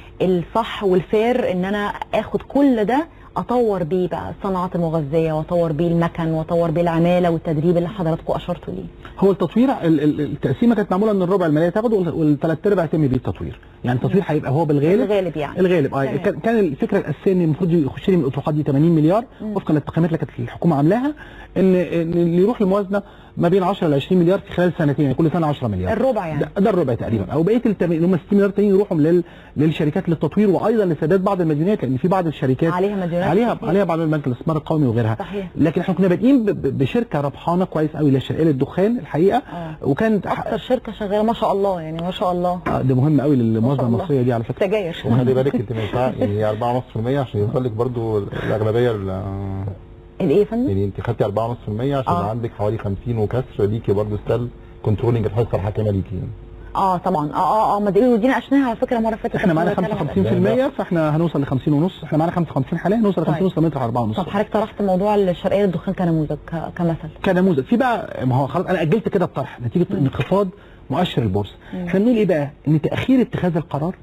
الصح والفير ان انا اخد كل ده اطور بيه بقى الصناعات المغذيه واطور بيه المكن واطور بيه العماله والتدريب اللي حضراتكم اشرتوا ليه هو التطوير ال- ال- التقسيمه كانت معموله ان الربع الماليه تاخده والثلاث ارباع يتم بيه التطوير يعني التطوير هيبقى هو بالغالب الغالب يعني الغالب اه تمام. كان كان الفكره الاساسيه ان المفروض يخش لي من الاطروحات دي 80 مليار مم. وفقا للتقييمات اللي كانت الحكومه عاملاها ان ان اللي يروح الموازنه ما بين 10 ل 20 مليار في خلال سنتين يعني كل سنه 10 مليار الربع يعني ده, ده الربع تقريبا او بقيه التم- اللي هم 60 مليار تانيين يروحوا لل... للشركات للتطوير وايضا لسداد بعض المديونات لان في بعض الشركات عليها مديونات عليها كتير. عليها بعض البنك الاستثمار القومي وغيرها صحيح لكن احنا كنا بادئين ب- ب- بشركه ربحانه كويس قوي اللي هي الشرقيه للدخان الحقيقه اه وكانت اكتر شركه شغاله ما شاء الله يعني ما شاء الله آه، ده مهم قوي للموازنه الله. المصريه دي على فكره سجاير وخلي بالك انت ما ينفع يعني 4.5% عشان يوصل لك برضو الاغلبيه ال- الايه يا فندم؟ يعني انت خدتي 4.5% عشان آه. عندك حوالي 50 وكسر ليكي برضو ستيل كنترولنج الحصه الحاكمه ليكي يعني. اه طبعا اه اه اه ما دي ودينا عشناها على فكره مره فاتت احنا معانا كنا بنتكلم 55% فاحنا هنوصل ل 50 ونص احنا معانا 55 حاليا هنوصل ل 50 طيب. ونص لما نطلع 4 ونص طب حضرتك طرحت موضوع الشرقيه للدخان كنموذج ك- كمثل كنموذج في بقى ما هو خلاص انا اجلت كده الطرح نتيجه انخفاض مؤشر البورصه مم. احنا بنقول ايه بقى ان تاخير اتخاذ القرار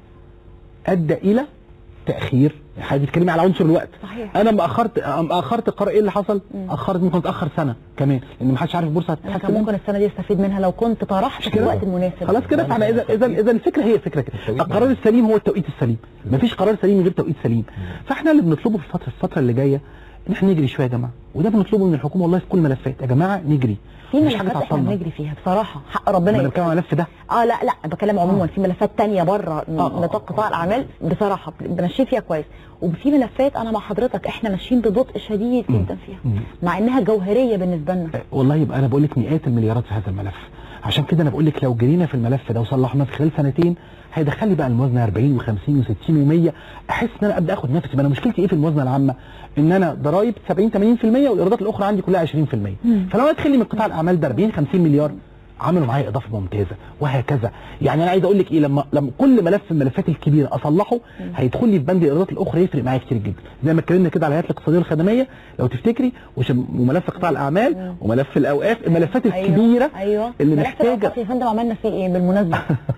ادى الى تاخير حضرتك بتتكلمي على عنصر الوقت صحيح انا ما اخرت أما اخرت القرار ايه اللي حصل مم. اخرت ممكن اتاخر سنه كمان لان ما حدش عارف البورصه انا هتتحسن كان ممكن السنه دي استفيد منها لو كنت طرحت في كده؟ الوقت المناسب خلاص كده فاحنا اذا اذا اذا الفكره هي فكره كده التوقيت القرار السليم هو التوقيت السليم مفيش قرار سليم من غير توقيت سليم فاحنا اللي بنطلبه في الفتره الفتره اللي جايه ان احنا نجري شويه يا جماعه وده بنطلبه من الحكومه والله في كل ملفات يا جماعه نجري في مفيش حاجه ملفات احنا تعطلنا بنجري فيها بصراحه حق انا ربنا بتكلم على الملف ده اه لا لا بتكلم عموما آه. في ملفات تانية بره آه، آه، نطاق قطاع الاعمال بصراحه بنمشي فيها كويس وفي ملفات انا مع حضرتك احنا ماشيين ببطء شديد مم. جدا فيها مم. مع انها جوهريه بالنسبه لنا والله يبقى انا بقول لك مئات المليارات في هذا الملف عشان كده انا بقول لك لو جرينا في الملف ده وصلحناه في خلال سنتين هيدخل لي بقى الموازنه 40 و50 و60 و100 احس ان انا ابدا اخد نفسي ما انا مشكلتي ايه في الموازنه العامه ان انا ضرايب 70 80% والايرادات الاخرى عندي كلها 20% فلو ادخل لي من قطاع الاعمال ده 40 50 مليار عملوا معايا اضافه ممتازه وهكذا يعني انا عايز اقول لك ايه لما لما كل ملف من الملفات الكبيره اصلحه هيدخل لي في بند الايرادات الاخرى يفرق معايا كتير جدا زي ما اتكلمنا كده على الهيئات الاقتصاديه والخدميه لو تفتكري وش- وملف قطاع الاعمال وملف الاوقاف الملفات الكبيره ايوه اللي ملف محتاجه الأوقاف يا فندم عملنا فيه ايه بالمناسبه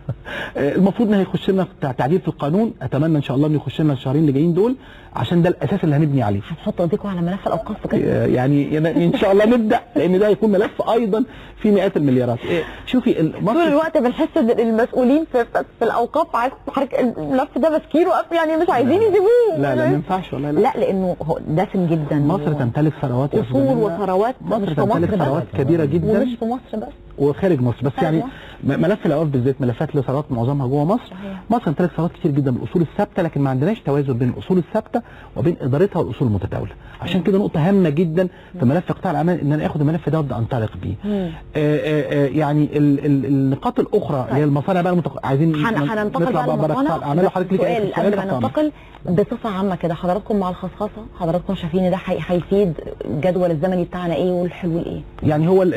آه، المفروض ان هيخش لنا في تعديل في القانون اتمنى ان شاء الله انه يخش لنا الشهرين اللي جايين دول عشان ده الاساس اللي هنبني عليه هنحط ايديكم على ملف الاوقاف بجد آه، يعني يعني ان شاء الله نبدا لان ده هيكون ملف ايضا في مئات المليارات آه، شوفي ال- طول مصر الوقت بنحس ان المسؤولين في, في الاوقاف عارف حضرتك الملف ده ماسكينه وقف يعني مش عايزين يسيبوه لا لا ما ينفعش والله لا, لا لانه هو دسم جدا مصر و- تمتلك ثروات يا اصول أستاذة منى. وثروات مصر مش في تمتلك مصر ثروات بس كبيره جدا ومش في مصر بس وخارج مصر بس خارج يعني مصر. م- ملف الاوقاف بالذات ملفات لثروات معظمها جوه مصر صحيح. مصر تمتلك ثروات كتير جدا بالاصول الثابته لكن ما عندناش توازن بين الاصول الثابته وبين ادارتها والاصول المتداوله عشان كده نقطه هامه جدا في ملف قطاع الاعمال ان انا اخد الملف ده وابدا انطلق بيه مم. آه، آه، آه، يعني ال- ال- النقاط الاخرى اللي هي المصانع بقى المتق... عايزين هن- نن- هننتقل نطلع بقى بره قطاع للمصانع الاعمال وحضرتك ليك سؤال أي قبل ما في قطاع ننتقل بصفه عامه كده حضراتكم مع الخصخصه حضراتكم شايفين ان ده هي- هيفيد الجدول الزمني بتاعنا ايه والحلول ايه يعني هو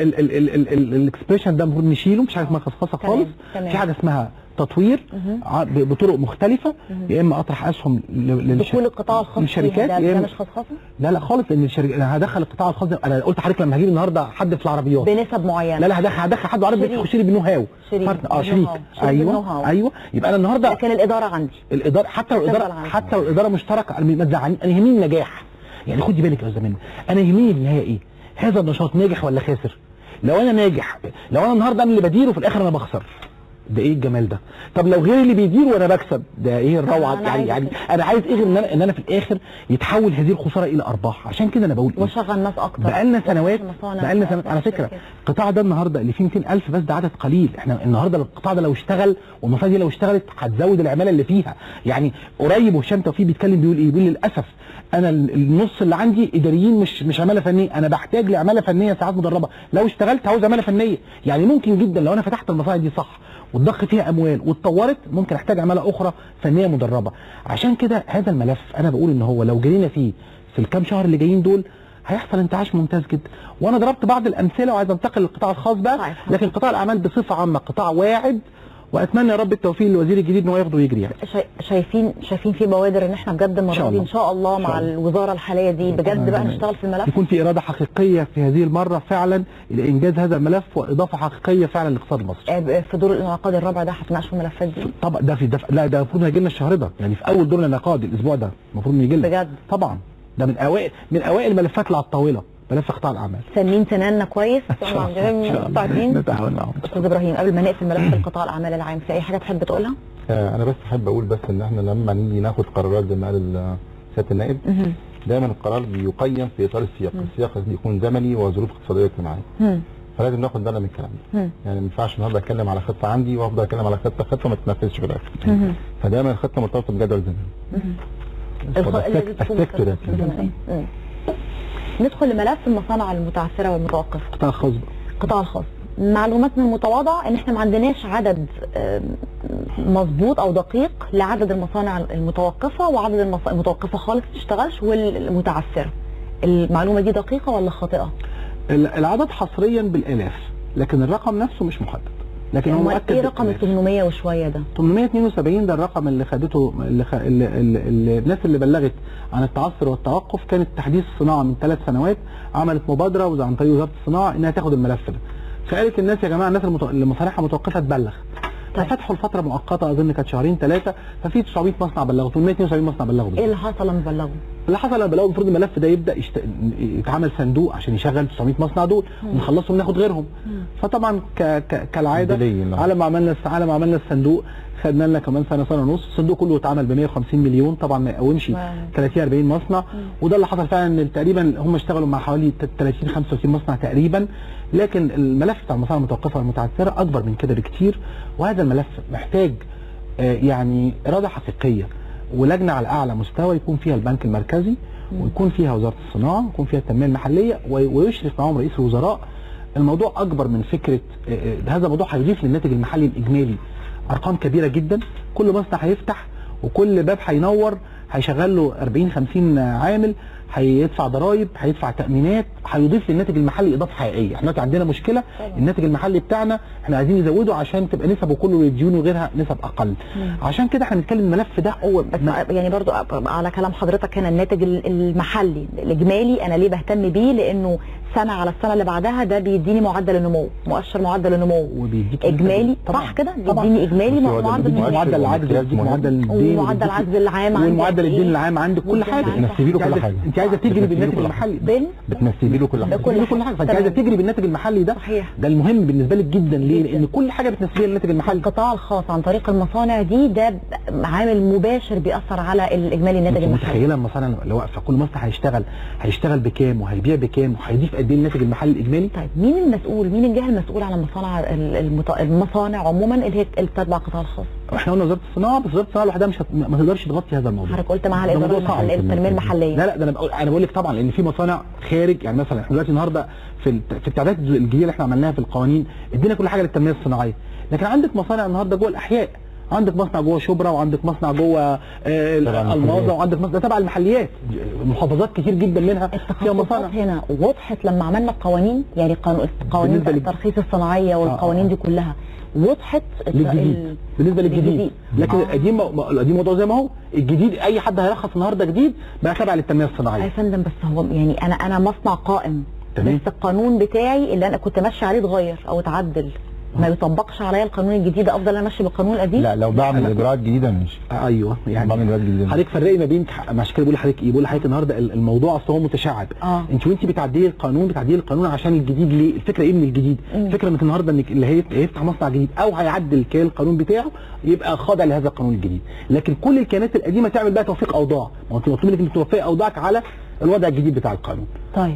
الاكسبريشن ده المفروض نشيله مش حاجه اسمها خصخصه تمام، خالص تمام. في حاجه اسمها تطوير مهم. ع- ب- بطرق مختلفه يا اما اطرح اسهم ل- للش- دخول القطاع الخاص فيها للشركات ده, يا ده إما- مش خصخصه لا لا خالص لان الشركه انا هدخل القطاع الخاص ده انا قلت لحضرتك لما هجيب النهارده حد في العربيات بنسب معينه لا لا هدخل هدخل حد عربي شريك. يخش لي بالنو هاو شريك. فرق- اه بالنو شريك هاو. شريك بالنو ايوه هاو. ايوه يبقى انا النهارده لكن الاداره عندي الاداره حتى لو تفضل الاداره عنها. حتى لو الاداره مشتركه انا ما تزعلني انا يهمني النجاح يعني خدي بالك يا استاذ منى انا يهمني النهايه ايه هذا النشاط ناجح ولا خاسر لو انا ناجح لو انا النهارده انا اللي بديره وفي الاخر انا بخسر ده ايه الجمال ده طب لو غيري اللي بيدير وانا بكسب ده ايه الروعه أنا يعني عايزة يعني كده. انا عايز ايه غير ان انا ان انا في الاخر يتحول هذه الخساره الى ارباح عشان كده انا بقول ايه وشغل ناس اكتر بقالنا سنوات مصانع، بقالنا سنوات على فكره شركات. القطاع ده النهارده اللي فيه 200000 بس ده عدد قليل احنا النهارده القطاع ده لو اشتغل والمصانع دي لو اشتغلت هتزود العماله اللي فيها يعني قريب وهشام توفيق بيتكلم بيقول ايه بيقول للاسف انا ال- النص اللي عندي اداريين مش مش عماله فنيه انا بحتاج لعماله فنيه ساعات مدربه لو اشتغلت عاوز عماله فنيه يعني ممكن جدا لو انا فتحت المصانع دي صح واتضخ فيها اموال واتطورت ممكن احتاج عماله اخرى فنيه مدربه عشان كده هذا الملف انا بقول ان هو لو جرينا فيه في الكام شهر اللي جايين دول هيحصل انتعاش ممتاز جدا وانا ضربت بعض الامثله وعايز انتقل للقطاع الخاص بقى طيب. لكن قطاع الاعمال بصفه عامه قطاع واعد واتمنى يا رب التوفيق للوزير الجديد ان هو ياخده ويجري يعني شاي- شايفين شايفين في بوادر ان احنا بجد إن المره شاء دي الله. ان شاء الله إن شاء مع الله. الوزاره الحاليه دي بجد بقى آمين. نشتغل في الملف يكون في اراده حقيقيه في هذه المره فعلا لانجاز هذا الملف واضافه حقيقيه فعلا للاقتصاد المصري آه، في دور الانعقاد الرابع ده هتناقشوا الملفات دي طبعا ده في ده لا ده المفروض هيجي لنا الشهر ده يعني في اول دور الانعقاد الاسبوع ده المفروض إنه يجي لنا بجد طبعا ده من اوائل من اوائل الملفات اللي على الطاوله ملف قطاع الاعمال سنين سناننا كويس إن شاء الله. إن شاء الله. مستعدين نتعاون معهم استاذ ابراهيم قبل ما نقفل ملف القطاع الاعمال العام في اي حاجه تحب تقولها؟ آه، انا بس احب اقول بس ان احنا لما نيجي ناخد قرارات زي ما قال ال- سياده النائب مهم. دايما القرار بيقيم في اطار السياق السياق لازم يكون زمني وظروف اقتصاديه واجتماعيه مم. فلازم ناخد بالنا من الكلام ده مم. يعني ما ينفعش النهارده اتكلم على خطه عندي وافضل اتكلم على خطه خطه ما تتنفذش في الاخر مهم. فدايما الخطه مرتبطه بجدول زمني مهم. فده الخ- اللي أسبكت- تكون أسبكت ده. مم. مم. ندخل لملف المصانع المتعثره والمتوقفه قطاع خاص بقى. القطاع الخاص معلوماتنا المتواضعه ان احنا ما عندناش عدد آم، مظبوط او دقيق لعدد المصانع المتوقفه وعدد المص- المتوقفه خالص ما تشتغلش والمتعثره المعلومه دي دقيقه ولا خاطئه؟ ال- العدد حصريا بالالاف لكن الرقم نفسه مش محدد لكن هو أمال مؤكد ايه رقم ال بالآلاف. 800 وشويه ده؟ 872 ده الرقم اللي خدته اللي, خ... اللي, اللي, اللي الناس اللي بلغت عن التعثر والتوقف كانت تحديث الصناعه من ثلاث سنوات عملت مبادره وز- عن طريق وزاره الصناعه انها تاخد الملف ده فقالت للناس يا جماعه الناس المت... اللي مصانعها متوقفه تبلغ طيب. ففتحوا الفتره مؤقته اظن كانت شهرين ثلاثه ففي 900 مصنع بلغوا 872 مصنع بلغوا ايه بالظبط. اللي حصل لما بلغوا؟ اللي حصل لما بلاقوا المفروض الملف ده يبدا يشت... يتعمل صندوق عشان يشغل 900 مصنع دول ونخلصهم ناخد غيرهم فطبعا ك... ك... كالعاده دليل، نعم. على ما عملنا الس- على ما عملنا الصندوق خدنا لنا كمان سنه سنه ونص الصندوق كله اتعمل ب 150 مليون طبعا ما يقومش واو. 30 40 مصنع وده اللي حصل فعلا ان تقريبا هم اشتغلوا مع حوالي 30 35 مصنع تقريبا لكن الملف بتاع المصانع المتوقفه والمتعثره اكبر من كده بكتير وهذا الملف محتاج آه، يعني اراده حقيقيه ولجنه على اعلى مستوى يكون فيها البنك المركزي ويكون فيها وزاره الصناعه ويكون فيها التنميه المحليه وي- ويشرف معاهم رئيس الوزراء الموضوع اكبر من فكره آه، آه، هذا الموضوع هيضيف للناتج المحلي الاجمالي ارقام كبيره جدا كل مصنع هيفتح وكل باب هينور هيشغل له 40 50 عامل هيدفع ضرائب هيدفع تامينات هيضيف للناتج المحلي اضافه حقيقيه احنا دلوقتي عندنا مشكله الناتج المحلي بتاعنا احنا عايزين نزوده عشان تبقى نسبه كله للديون وغيرها نسب اقل عشان كده احنا بنتكلم الملف ده هو بس يعني برضو على كلام حضرتك هنا الناتج ال- المحلي الاجمالي انا ليه بهتم بيه لانه سنه على السنه اللي بعدها ده بيديني معدل النمو مؤشر معدل النمو وبيديك اجمالي طبعا صح كده طبعا. بيديني اجمالي بس هو ده معدل بيديك النمو معدل العجز بيديك معدل الدين ومعدل وبيديك- العجز العام عندي والمعدل قد الدين إيه؟ العام عندك كل والدين حاجه العام صح. بتنسبي له انت كل عايزة- حاجه انت عايزه تجري بتنسبي له بالناتج كل المحلي بين بتنسبي له كل حاجه بكل كل كل حاجه فانت تمام. عايزه تجري بالناتج المحلي ده صحيح. ده المهم بالنسبه لك جدا ليه؟ جداً. لان كل حاجه بتنسبيها للناتج المحلي القطاع الخاص عن طريق المصانع دي ده ب- عامل مباشر بيأثر على الاجمالي الناتج انت المحلي متخيله المصانع اللي واقفه كل مصنع هيشتغل هيشتغل بكام وهيبيع بكام وهيضيف قد ايه الناتج المحلي الاجمالي طيب مين المسؤول مين الجهه المسؤوله على المصانع ال- المط... المصانع عموما اللي هي اللي بتتبع القطاع الخاص احنا قلنا وزاره الصناعه بس وزاره الصناعه لوحدها مش هت... ما تقدرش تغطي هذا الموضوع حضرتك قلت معاها ده الاداره موضوع صعب. المحليه التنميه المحليه لا لا ده انا بقول انا بقول لك طبعا لان في مصانع خارج يعني مثلا احنا دلوقتي النهارده في الت- في التعديلات الجديده اللي احنا عملناها في القوانين ادينا كل حاجه للتنميه الصناعيه لكن عندك مصانع النهارده جوه الاحياء عندك مصنع جوه شبرا وعندك مصنع جوه آه تبع الماظه المحليات. وعندك مصنع تبع المحليات محافظات كتير جدا منها فيها التخصصات مصانع هنا وضحت لما عملنا القوانين يعني قانون القوانين بالنسبة لل- الترخيص الصناعيه والقوانين دي كلها وضحت الت- للجديد ال- بالنسبه للجديد للجديد. لكن آه. القديم م- القديم موضوع زي ما هو الجديد اي حد هيرخص النهارده جديد بقى تابع للتنميه يا الصناعيه فندم بس هو يعني انا انا مصنع قائم تمام. بس القانون بتاعي اللي انا كنت ماشي عليه اتغير او اتعدل ما يطبقش عليا القانون الجديد افضل انا ماشي بالقانون القديم لا لو بعمل اجراءات جديده ماشي آه، ايوه يعني بعمل اجراءات جديده حضرتك فرقي ما بين مش كده بقول لحضرتك ايه بقول لحضرتك النهارده ال- الموضوع اصل هو متشعب آه. انت وانت بتعدلي القانون بتعدلي القانون عشان الجديد ليه الفكره ايه من الجديد الفكره انك النهارده انك اللي هي- هيفتح مصنع جديد او هيعدل كيان القانون بتاعه يبقى خاضع لهذا القانون الجديد لكن كل الكيانات القديمه تعمل بقى توفيق اوضاع ما هو انت مطلوب منك انك توفقي اوضاعك على الوضع الجديد بتاع القانون طيب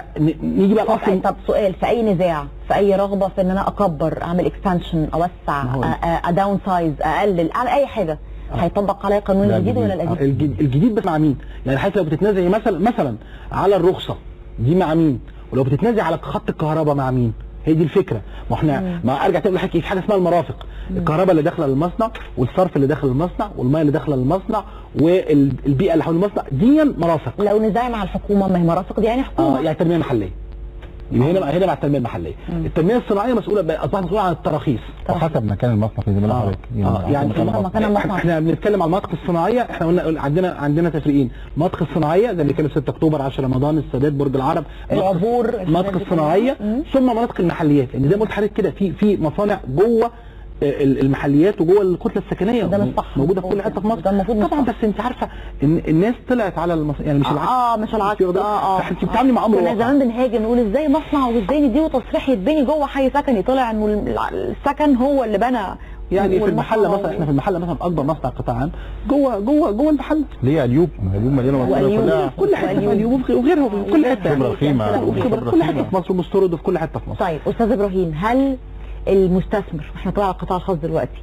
فنيجي بقى طب, الاصل طب سؤال في اي نزاع في اي رغبه في ان انا اكبر اعمل اكسبانشن اوسع ما هو- اداون سايز اقلل اعمل اي حاجه هيطبق عليا القانون لا، الجديد ولا جديد. القديم؟ الجديد, الجديد بس مع مين؟ يعني حضرتك لو بتتنازعي مثلا مثلا على الرخصه دي مع مين؟ ولو بتتنازعي على خط الكهرباء مع مين؟ هي دي الفكره ما احنا ما ارجع تاني لحضرتك في حاجه اسمها المرافق الكهرباء اللي داخله للمصنع والصرف اللي داخل المصنع والميه اللي داخله للمصنع والبيئه اللي حول المصنع دي مرافق لو نزاع مع الحكومه ما هي مرافق دي يعني اه حكومه يعني تنميه محليه يبقى هنا هنا مع التنميه المحليه التنميه الصناعيه مسؤوله بقى- اصبحت مسؤوله عن التراخيص وحسب مكان المصنع في زي ما اه حضرتك اه يعني حسب مكان حسب المصنع. مكان المصنع. احنا بنتكلم على المناطق الصناعيه احنا قلنا قلنا عندنا عندنا تفريقين المناطق الصناعيه زي اللي كانوا 6 اكتوبر 10 رمضان السادات برج العرب العبور، الحاجات المناطق دي كلها. الصناعيه مم. ثم مناطق المحليات لان زي ما قلت لحضرتك كده في في مصانع جوه آه، ال- المحليات وجوه الكتله السكنيه ده مش صح. موجوده في كل حته في مصر ده المفروض مش طبعا صح. بس انت عارفه ان الناس طلعت على المص... يعني مش اه, العكس آه مش العكس واخدة؟ اه اه فانت بتتعاملي مع امر كنا واقع زمان بنهاجم نقول ازاي مصنع وازاي نديله تصريح يتبني جوه حي سكني طلع انه الع- السكن هو اللي بنى يعني في والمصنع المحله مثلا هو- احنا في المحله مثلا اكبر مصنع قطاع عام جوه جوه جوه المحله ليه اليوب ما اليوب مليانه مصانع وأليوب. كلها في كل حته وأليوب. في أليوب وفي- وغيرها في كل حته خبرة خيمة. وفي خبرة خبرة في كل حته خيمة. في مصر ومستورد في كل حته في مصر طيب استاذ ابراهيم هل المستثمر احنا طبعا على القطاع الخاص دلوقتي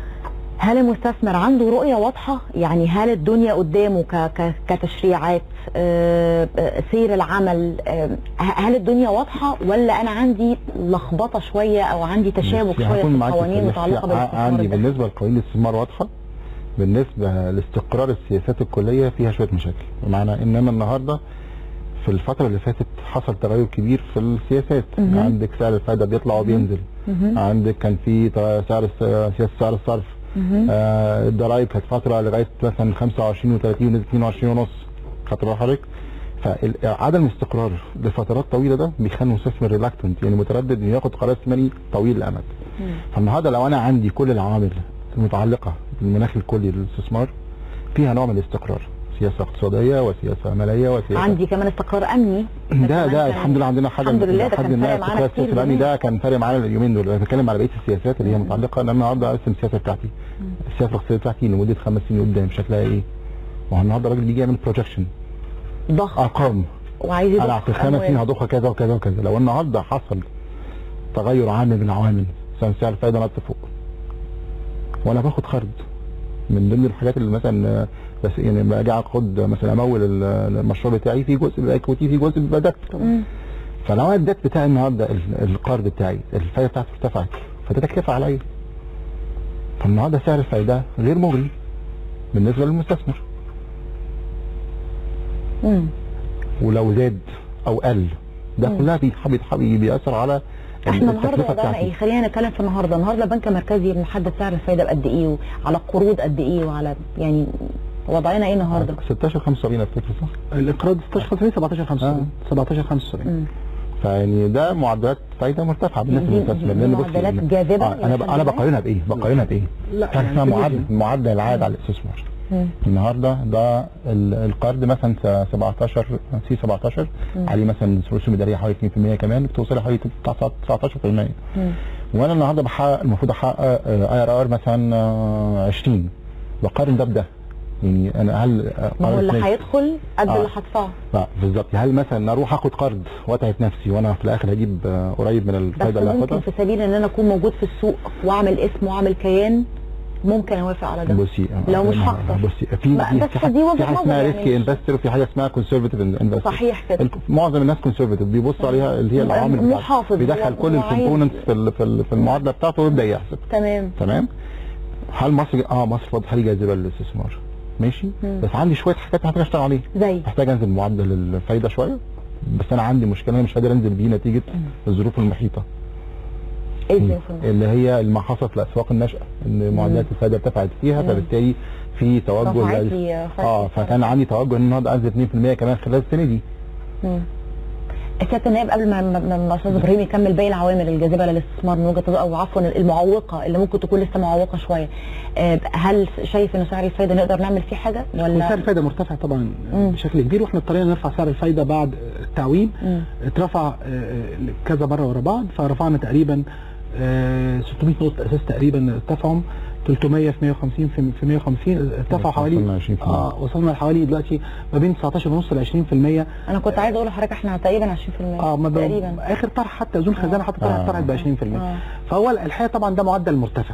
هل المستثمر عنده رؤية واضحة يعني هل الدنيا قدامه ك ك كتشريعات آه، آه، سير العمل آه، هل الدنيا واضحة ولا انا عندي لخبطة شوية او عندي تشابك يعني شوية في هكون معاك القوانين صريح. متعلقة ع- بالاستثمار عندي ده؟ بالنسبه لقوانين الاستثمار واضحه بالنسبه لاستقرار السياسات الكليه فيها شويه مشاكل بمعنى ان انا النهارده في الفتره اللي فاتت حصل تغير كبير في السياسات مهم. عندك سعر الفايده بيطلع وبينزل مهم. عندك كان في ت- سعر الس- سياسه سعر الصرف مهم. آه الضرايب كانت فتره لغايه مثلا 25 و30 ونزلت 22 ونص خدت بال حضرتك فعدم الاستقرار لفترات طويله ده بيخلي المستثمر ريلاكتنت يعني متردد انه ياخد قرار استثماري طويل الامد فالنهارده لو انا عندي كل العوامل المتعلقه بالمناخ الكلي للاستثمار فيها نوع من الاستقرار سياسه اقتصاديه وسياسه ماليه وسياسه عندي كمان استقرار امني ده كمان ده كان- الحمد لله عندنا حاجه الحمد لله ده حد كان ما فارق معانا استقرار كتير السياسه الامني زمان. ده كان فارق معانا اليومين دول انا بتكلم على بقيه السياسات اللي هي متعلقه ان انا النهارده ارسم السياسه بتاعتي السياسه الاقتصاديه بتاعتي لمده خمس سنين قدام شكلها ايه؟ ما هو النهارده الراجل بيجي يعمل بروجكشن ضخم ارقام وعايز يضخ انا في خمس أموال. سنين هضخها كذا وكذا وكذا لو النهارده حصل تغير عامل من العوامل مثلا سعر الفايده نط فوق وانا باخد قرض من ضمن الحاجات اللي مثلا آه، بس يعني لما اجي اخد مثلا امول ال- المشروع بتاعي في جزء بيبقى اكويتي في جزء بيبقى دكت مم. فلو الديت بتاعي النهارده ال- القرض بتاعي الفايده بتاعته ارتفعت فده تكلفه عليا فالنهارده سعر الفايده غير مغري بالنسبه للمستثمر مم. ولو زاد او قل ده مم. كلها بيح- بيح- بيأثر على احنا النهارده التكلفه وضعنا بتاعتي ايه خلينا نتكلم في النهارده النهارده البنك المركزي محدد سعر الفايده بقد ايه وعلى القروض قد ايه وعلى يعني وضعنا ايه النهارده 16 75 افتكر صح؟ الاقراض 16 75 17 75 آه. 17 75 مم. فيعني ده معدلات فايده مرتفعه بالنسبه دي- للمستثمر دي لان بص معدلات يعني- جاذبة آه انا ب- إلى انا حد ما؟ بقارنها بايه؟ بقارنها بايه؟ لا حاجه يعني اسمها في معدل الريجن. معدل العائد على الاستثمار مم. النهارده ده ال- القرض مثلا س- 17 سي 17 مم. عليه مثلا رسوم اداريه حوالي 2% كمان بتوصل حوالي 19% مم. وانا النهارده بحقق المفروض احقق اي ار ار مثلا آه، 20 بقارن ده بده يعني انا هل آه، ما هو قرض اللي اتنين- هيدخل قد آه. اللي هدفعه لا بالظبط هل مثلا اروح اخد قرض واتعب نفسي وانا في الاخر هجيب آه، قريب من بس الفايده اللي ممكن هاخدها في سبيل ان انا اكون موجود في السوق واعمل اسم واعمل كيان ممكن اوافق على ده بصي آه، لو مش آه، هخسر. بصي في ما- في بس في حاجه دي وجهة في حاجه نظر اسمها يعني ريسكي مش- انفستر وفي حاجه اسمها كونسرفتيف انفستر صحيح كده معظم الناس كونسرفتيف بيبصوا عليها اللي هي العوامل بتاعته. محافظ بيدخل كل وعايز- الكومبوننتس في ال- في ال- في المعادله بتاعته ويبدا يحسب تمام تمام هل مصر اه مصر برضه هل جاذبه للاستثمار ماشي مم. بس عندي شويه حاجات محتاج اشتغل عليها زي محتاج انزل معدل الفايده شويه بس انا عندي مشكله انا مش قادر انزل بيه نتيجه الظروف المحيطه ايه زي الفل؟ اللي هي اللي حصل في الاسواق الناشئه ان معدلات الفايده ارتفعت فيها مم. فبالتالي في توجه رفعت لل- لي فايدة اه فكان عندي توجه ان النهارده انزل 2% كمان خلال السنه دي مم. سياده النائب قبل ما ما- ما ما استاذ ابراهيم يكمل باقي العوامل الجاذبه للاستثمار من وجهه نظر او عفوا المعوقه اللي ممكن تكون لسه معوقه شويه آه، هل شايف ان سعر الفايده نقدر نعمل فيه حاجه وسعر ولا الفايده مرتفع طبعا مم. بشكل كبير واحنا اضطرينا نرفع سعر الفايده بعد التعويم مم. اترفع آه، كذا مره ورا بعض فرفعنا تقريبا آه، 600 نقطه اساس تقريبا ارتفعوا 300 في 150 في في 150 ارتفعوا حوالي وصلنا 20%. اه وصلنا لحوالي دلوقتي ما بين 19 ونص ل 20% انا كنت عايزه اقول لحضرتك احنا تقريبا 20% اه ما ب... تقريبا اخر طرح حتى زون خزانه حتى طرح آه. طرحت ب 20% آه. فهو الحقيقه طبعا ده معدل مرتفع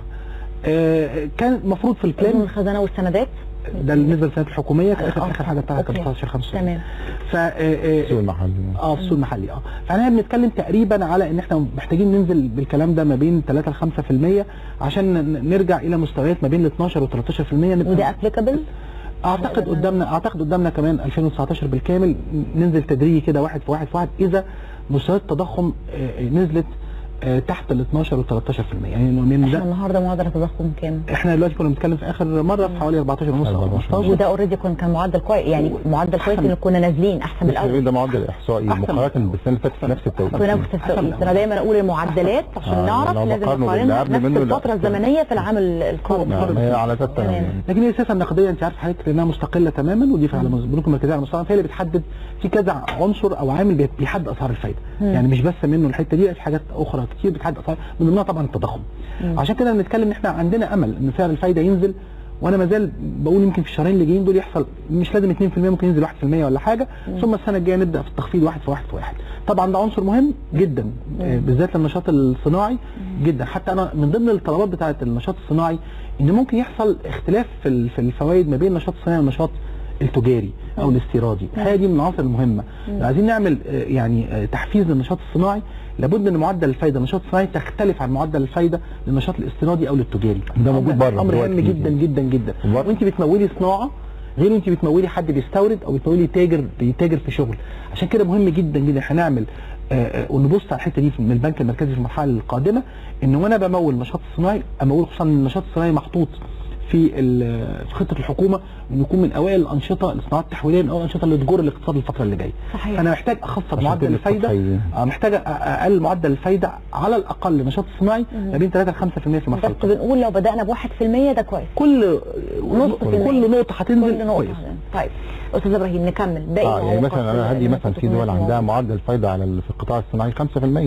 آه، كان المفروض في من البلان الخزانه والسندات ده بالنسبه للسنوات الحكوميه كان اخر آه. اخر حاجه بتاعت أوكي. 13 75 تمام ف آه، آه، السوق المحلي اه في السوق المحلي اه فاحنا بنتكلم تقريبا على ان احنا محتاجين ننزل بالكلام ده ما بين 3 ل 5% عشان ن- نرجع الى مستويات ما بين ال 12 و 13% نبقى وده ابليكابل اعتقد قدامنا اعتقد قدامنا كمان 2019 بالكامل ننزل تدريجي كده واحد في واحد في واحد اذا مستويات التضخم آه، آه، نزلت آه، تحت ال 12 و 13% يعني من احنا ده النهارده معدل التضخم كام احنا دلوقتي كنا بنتكلم في اخر مره في حوالي 14 ونص او 14. 15 وده اوريدي كان كان معدل كويس يعني معدل كويس أحسن. ان كنا نازلين احسن من الاول ده معدل احصائي أحسن. مقارنه بالسنه اللي فاتت في نفس التوقيت في نفس التوقيت انا دايما اقول المعدلات عشان آه، نعرف لو لازم نقارنه نقارنها باللي قبل بنفس منه، لا. الفتره الزمنيه في العام القادم نعم، هي على اساس تمام. لكن هي السياسه النقديه انت عارف حضرتك لانها مستقله تماما ودي في على البنوك المركزيه على مستوى فهي اللي بتحدد في كذا عنصر او عامل بي- بيحدد اسعار الفايده مم. يعني مش بس منه الحته دي لا، في حاجات اخرى كتير بتحدد اسعار من ضمنها طبعا التضخم مم. عشان كده بنتكلم ان احنا عندنا امل ان سعر الفايده ينزل وانا ما زال بقول يمكن في الشهرين اللي جايين دول يحصل مش لازم 2% ممكن ينزل 1% ولا حاجه ثم السنه الجايه نبدا في التخفيض واحد في واحد في واحد طبعا ده عنصر مهم جدا آه، بالذات للنشاط الصناعي جدا حتى انا من ضمن الطلبات بتاعه النشاط الصناعي ان ممكن يحصل اختلاف في ال- في الفوائد ما بين النشاط الصناعي والنشاط التجاري او الاستيرادي الحقيقه دي من العناصر المهمه لو عايزين نعمل آه، يعني آه، تحفيز للنشاط الصناعي لابد ان معدل الفايده للنشاط الصناعي تختلف عن معدل الفايده للنشاط الاستيرادي او للتجاري ده موجود بره امر دلوقتي مهم كتير. جدا جدا جدا بره. وانت بتمولي صناعه غير وانت بتمولي حد بيستورد او بتمولي تاجر بيتاجر في شغل عشان كده مهم جدا جدا هنعمل آه، آه، ونبص على الحته دي من البنك المركزي في المرحله القادمه ان وانا بمول النشاط الصناعي امول خصوصا ان النشاط الصناعي محطوط في ال- في خطه الحكومه انه يكون من اوائل الانشطه الصناعات التحويليه من اوائل الانشطه اللي تجر الاقتصاد الفتره اللي جايه صحيح. فانا محتاج اخفض عشان معدل كده الفايده الصحي. آه، محتاج أ- اقل معدل الفايده على الاقل للنشاط الصناعي ما بين 3 ل 5% في المرحله بس القادمه بنقول لو بدانا ب 1% ده كويس كل نص في المية. كل نقطه هتنزل كل نقطه كويس طيب استاذ ابراهيم نكمل باقي اه يعني المواقف مثلا انا هدي اللي مثلا ممكن في تكون دول عندها موجودة. معدل فايده على ال- في القطاع الصناعي 5%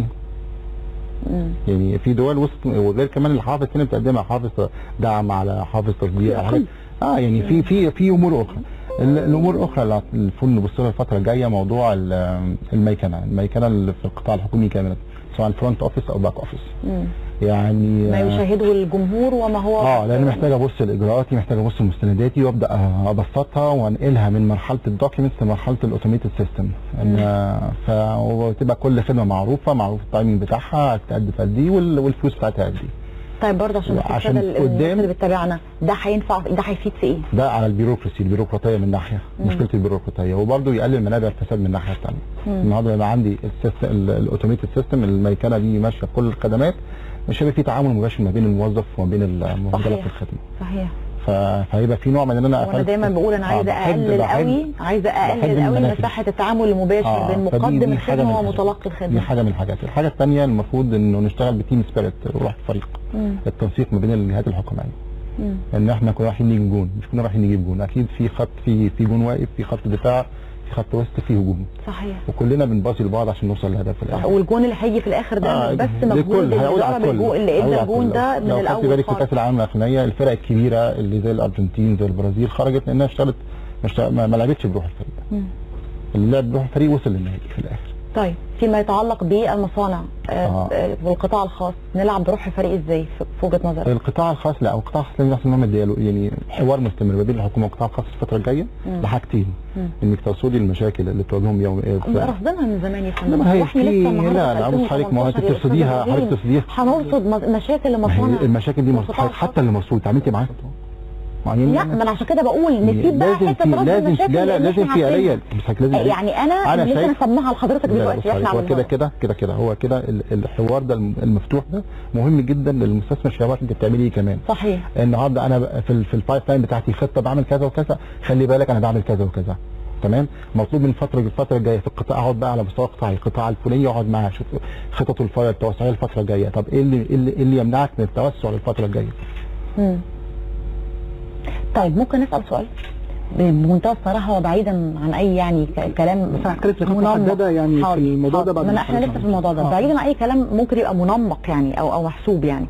مم. يعني في دول وسط وغير كمان الحافز هنا بتقدمها حافز دعم على حافز تصدير على حاجات اه يعني في في في امور اخرى ال- الامور الاخرى اللي المفروض نبص لها الفتره الجايه موضوع ال- الميكنه الميكنه اللي في القطاع الحكومي كامله سواء الفرونت اوفيس او باك اوفيس مم. يعني ما آه، يشاهده الجمهور وما هو اه لان محتاج ابص لاجراءاتي محتاج ابص لمستنداتي وابدا ابسطها وانقلها من مرحله الدوكيومنتس لمرحله الاوتوميتد سيستم ان ف وتبقى كل خدمه معروفه معروف التايمنج بتاعها هتأدي في قد ايه وال- والفلوس بتاعتها قد ايه طيب برضه عشان بس عشان الساده الناس قدام- اللي بتتابعنا ده هينفع ده هيفيد في ايه؟ ده على البيروقراسي البيروقراطيه من ناحيه مم. مشكله البيروقراطيه وبرده يقلل منابع الفساد من الناحيه الثانيه النهارده يبقى عندي الاوتوميتد سيستم الميكنه دي ماشيه في كل الخدمات مش هيبقى في تعامل مباشر ما بين الموظف وما بين المنظمه صحيح. في الخدمه صحيح ف... فهيبقى في نوع من ان انا وانا قفلت- دايما بقول انا آه، عايزه بحد- اقلل بحد- قوي عايزه بحد اقلل قوي المنافذ. مساحه التعامل المباشر آه، بين فدي- مقدم دي حاجة الخدمه من- ومتلقي دي الخدمه حاجه من الحاجات الحاجه الثانيه المفروض انه نشتغل بتيم سبيريت روح فريق مم. التنسيق ما بين الجهات الحكوميه مم. ان احنا كنا رايحين نجيب جون مش كنا رايحين نجيب جون اكيد في خط في في جون واقف في خط دفاع في خط وسط في هجوم صحيح وكلنا بنباصي لبعض عشان نوصل للهدف في صح الاخر والجون اللي هيجي في الاخر ده آه، بس للكل، مجهود هيعود على الاداره الكل. بالجون اللي هيعود ادى على الجون الكل. ده من لو خدت الاول بالك في خالص كاس العالم الاخرانيه الفرق الكبيره اللي زي الارجنتين زي البرازيل خرجت لانها اشتغلت مش ما ما لعبتش بروح الفريق مم. اللي لعب بروح الفريق وصل للنهائي في الاخر طيب فيما يتعلق بالمصانع آه، آه. آه، والقطاع الخاص نلعب بروح الفريق ازاي في في وجهه نظرك؟ القطاع الخاص لا القطاع الخاص لازم يحصل نوع من الديالوج يعني حوار مستمر ما بين الحكومه والقطاع الخاص الفتره الجايه مم. لحاجتين مم. انك ترصدي المشاكل اللي بتواجههم يوم رافضينها من زمان يا فندم ما هي واحنا في- لسه النهارده لا، في لا، بص حضرتك، ما هو أنت 2018 يا أستاذ ترصديها، إبراهيم. حضرتك ترصديها. هنرصد مز- مشاكل ما المصانع هي المشاكل دي والقطاع مرصود حتى اللي مرصود اتعاملتي معاه يعني لا ما انا عشان كده بقول نسيب بقى لازم حته في رد لازم المشاكل لا لا اللي لازم إحنا في عارفينها. آلية بس لازم يعني انا أنا ممكن شايف- اسمعها لحضرتك لا، لا، دلوقتي بص احنا هو عملناها. كده كده كده كده هو كده ال- الحوار ده الم- المفتوح ده مهم جدا للمستثمر شباب انت بتعملي ايه كمان صحيح النهارده انا بقى في ال- في البايب لاين بتاعتي خطه بعمل كذا وكذا خلي بالك انا بعمل كذا وكذا تمام مطلوب من الفتره الفتره الجايه في القطاع اقعد بقى على مستوى قطاعي القطاع الفلاني اقعد معاه اشوف خططه الف- التوسعيه الفتره الجايه طب ايه اللي ايه اللي, إيه اللي يمنعك من التوسع للفتره الجايه مم. طيب ممكن نسال سؤال بمنتهى الصراحه وبعيدا عن اي يعني ك- كلام بس انا هتكلم في نقاط منمق. محدده يعني في حاضر، الموضوع ده حاضر. بعد ما ما أنا- احنا نخلص لسه في الموضوع ده آه. بعيدا عن اي كلام ممكن يبقى منمق يعني او او محسوب يعني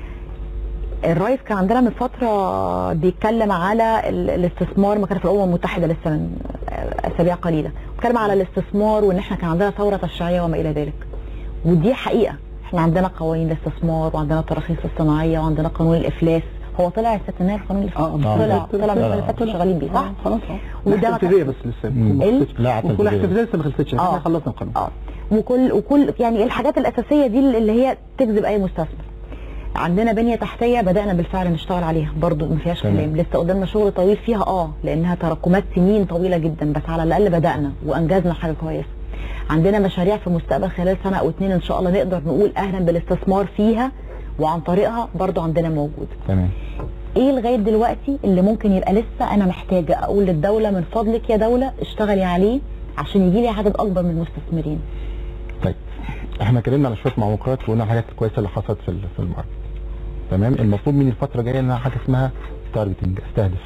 الرئيس كان عندنا من فتره بيتكلم على ال- الاستثمار ما كان في الامم المتحده لسه من اسابيع قليله بيتكلم على الاستثمار وان احنا كان عندنا ثوره تشريعيه وما الى ذلك ودي حقيقه احنا عندنا قوانين الاستثمار وعندنا التراخيص الصناعيه وعندنا قانون الافلاس هو طلع الستينات قانون الافلاس اه طلع طلع طلع من طلع. السنه اللي فاتت شغالين بيه صح؟ آه، خلاص اه وده وده ما تنفيذيه بس لسه مم. ما إيه؟ خلصتش. لا وكل تنفيذية. احتفاليه لسه ما خلصتش آه. احنا خلصنا القانون اه وكل وكل يعني الحاجات الاساسيه دي اللي هي تجذب اي مستثمر عندنا بنيه تحتيه بدانا بالفعل نشتغل عليها برضو ما فيهاش تمام. كلام لسه قدامنا شغل طويل فيها اه لانها تراكمات سنين طويله جدا بس على الاقل بدانا وانجزنا حاجه كويسه عندنا مشاريع في المستقبل خلال سنه او اتنين ان شاء الله نقدر نقول اهلا بالاستثمار فيها وعن طريقها برضو عندنا موجود تمام ايه لغايه دلوقتي اللي ممكن يبقى لسه انا محتاجه اقول للدوله من فضلك يا دوله اشتغلي عليه عشان يجي لي عدد اكبر من المستثمرين طيب احنا اتكلمنا على شويه معوقات وقلنا حاجات كويسه اللي حصلت في ال- في الماركت تمام المطلوب مني الفتره الجايه ان انا حاجه اسمها تارجتنج استهدف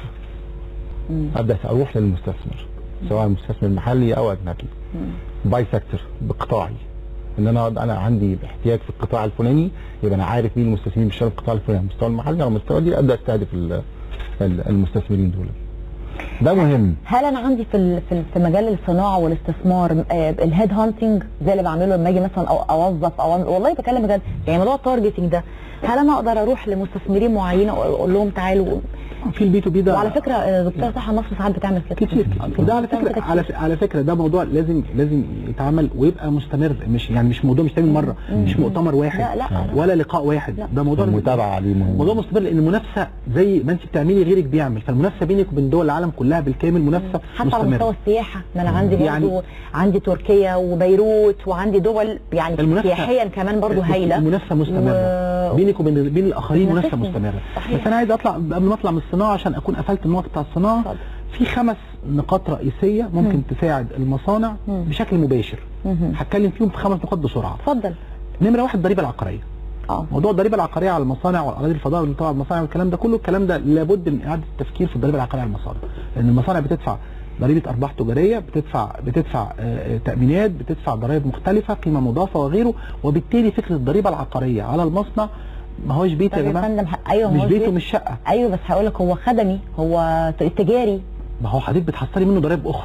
مم. ابدا اروح للمستثمر سواء مستثمر محلي او اجنبي باي سيكتور بقطاعي ان انا انا عندي احتياج في القطاع الفلاني يبقى انا عارف مين المستثمرين بيشتغلوا في القطاع الفلاني على المستوى المحلي على المستوى دي ابدا استهدف ال- ال- المستثمرين دول ده مهم هل انا عندي في ال- في ال- في مجال الصناعه والاستثمار آه، الهيد هانتنج زي اللي بعمله لما اجي مثلا أو اوظف او أعمل- والله بكلم بجد يعني موضوع التارجتنج ده هل انا اقدر اروح لمستثمرين معينين واقول لهم تعالوا في البي تو بي ده وعلى فكره آه، دكتوره صحه مصر ساعات بتعمل كده كتير وده على فكره على ف- على فكره ده موضوع لازم لازم يتعمل ويبقى مستمر مش يعني مش موضوع مش تعمل مره مش مؤتمر واحد لا، لا، لا. ولا لقاء واحد لا. ده موضوع المتابعه عليه مهم موضوع مستمر لان المنافسه زي ما انت بتعملي غيرك بيعمل فالمنافسه بينك وبين دول العالم كلها بالكامل منافسه حتى على مستوى مستمره السياحه ما انا عندي يعني- برضه عندي تركيا وبيروت وعندي دول يعني المنافسة- سياحيا كمان برضه هايله المنافسه مستمره و- بينك وبين بين الاخرين منافسه بتنافسني. مستمره صحيح. بس انا عايز اطلع قبل ما اطلع من الصناعه عشان اكون قفلت النقط بتاع الصناعه اتفضل. في خمس نقاط رئيسيه ممكن تساعد المصانع مم. بشكل مباشر مهم. هتكلم فيهم في خمس نقاط بسرعه اتفضل نمره واحد الضريبه العقاريه اه موضوع الضريبه العقاريه على المصانع والاراضي الفضاء والطبع المصانع والكلام ده كله الكلام ده لابد من اعاده التفكير في الضريبه العقاريه على المصانع لان المصانع بتدفع ضريبه ارباح تجاريه بتدفع بتدفع آه، آه، تامينات بتدفع ضرائب مختلفه قيمه مضافه وغيره وبالتالي فكره الضريبه العقاريه على المصنع ما هوش بيت طب يا يا جماعه فندم ح- ايوه مش هو بيته بيت. مش شقه ايوه بس هقول لك هو خدمي هو ت- تجاري ما هو حضرتك بتحصلي منه ضرائب اخرى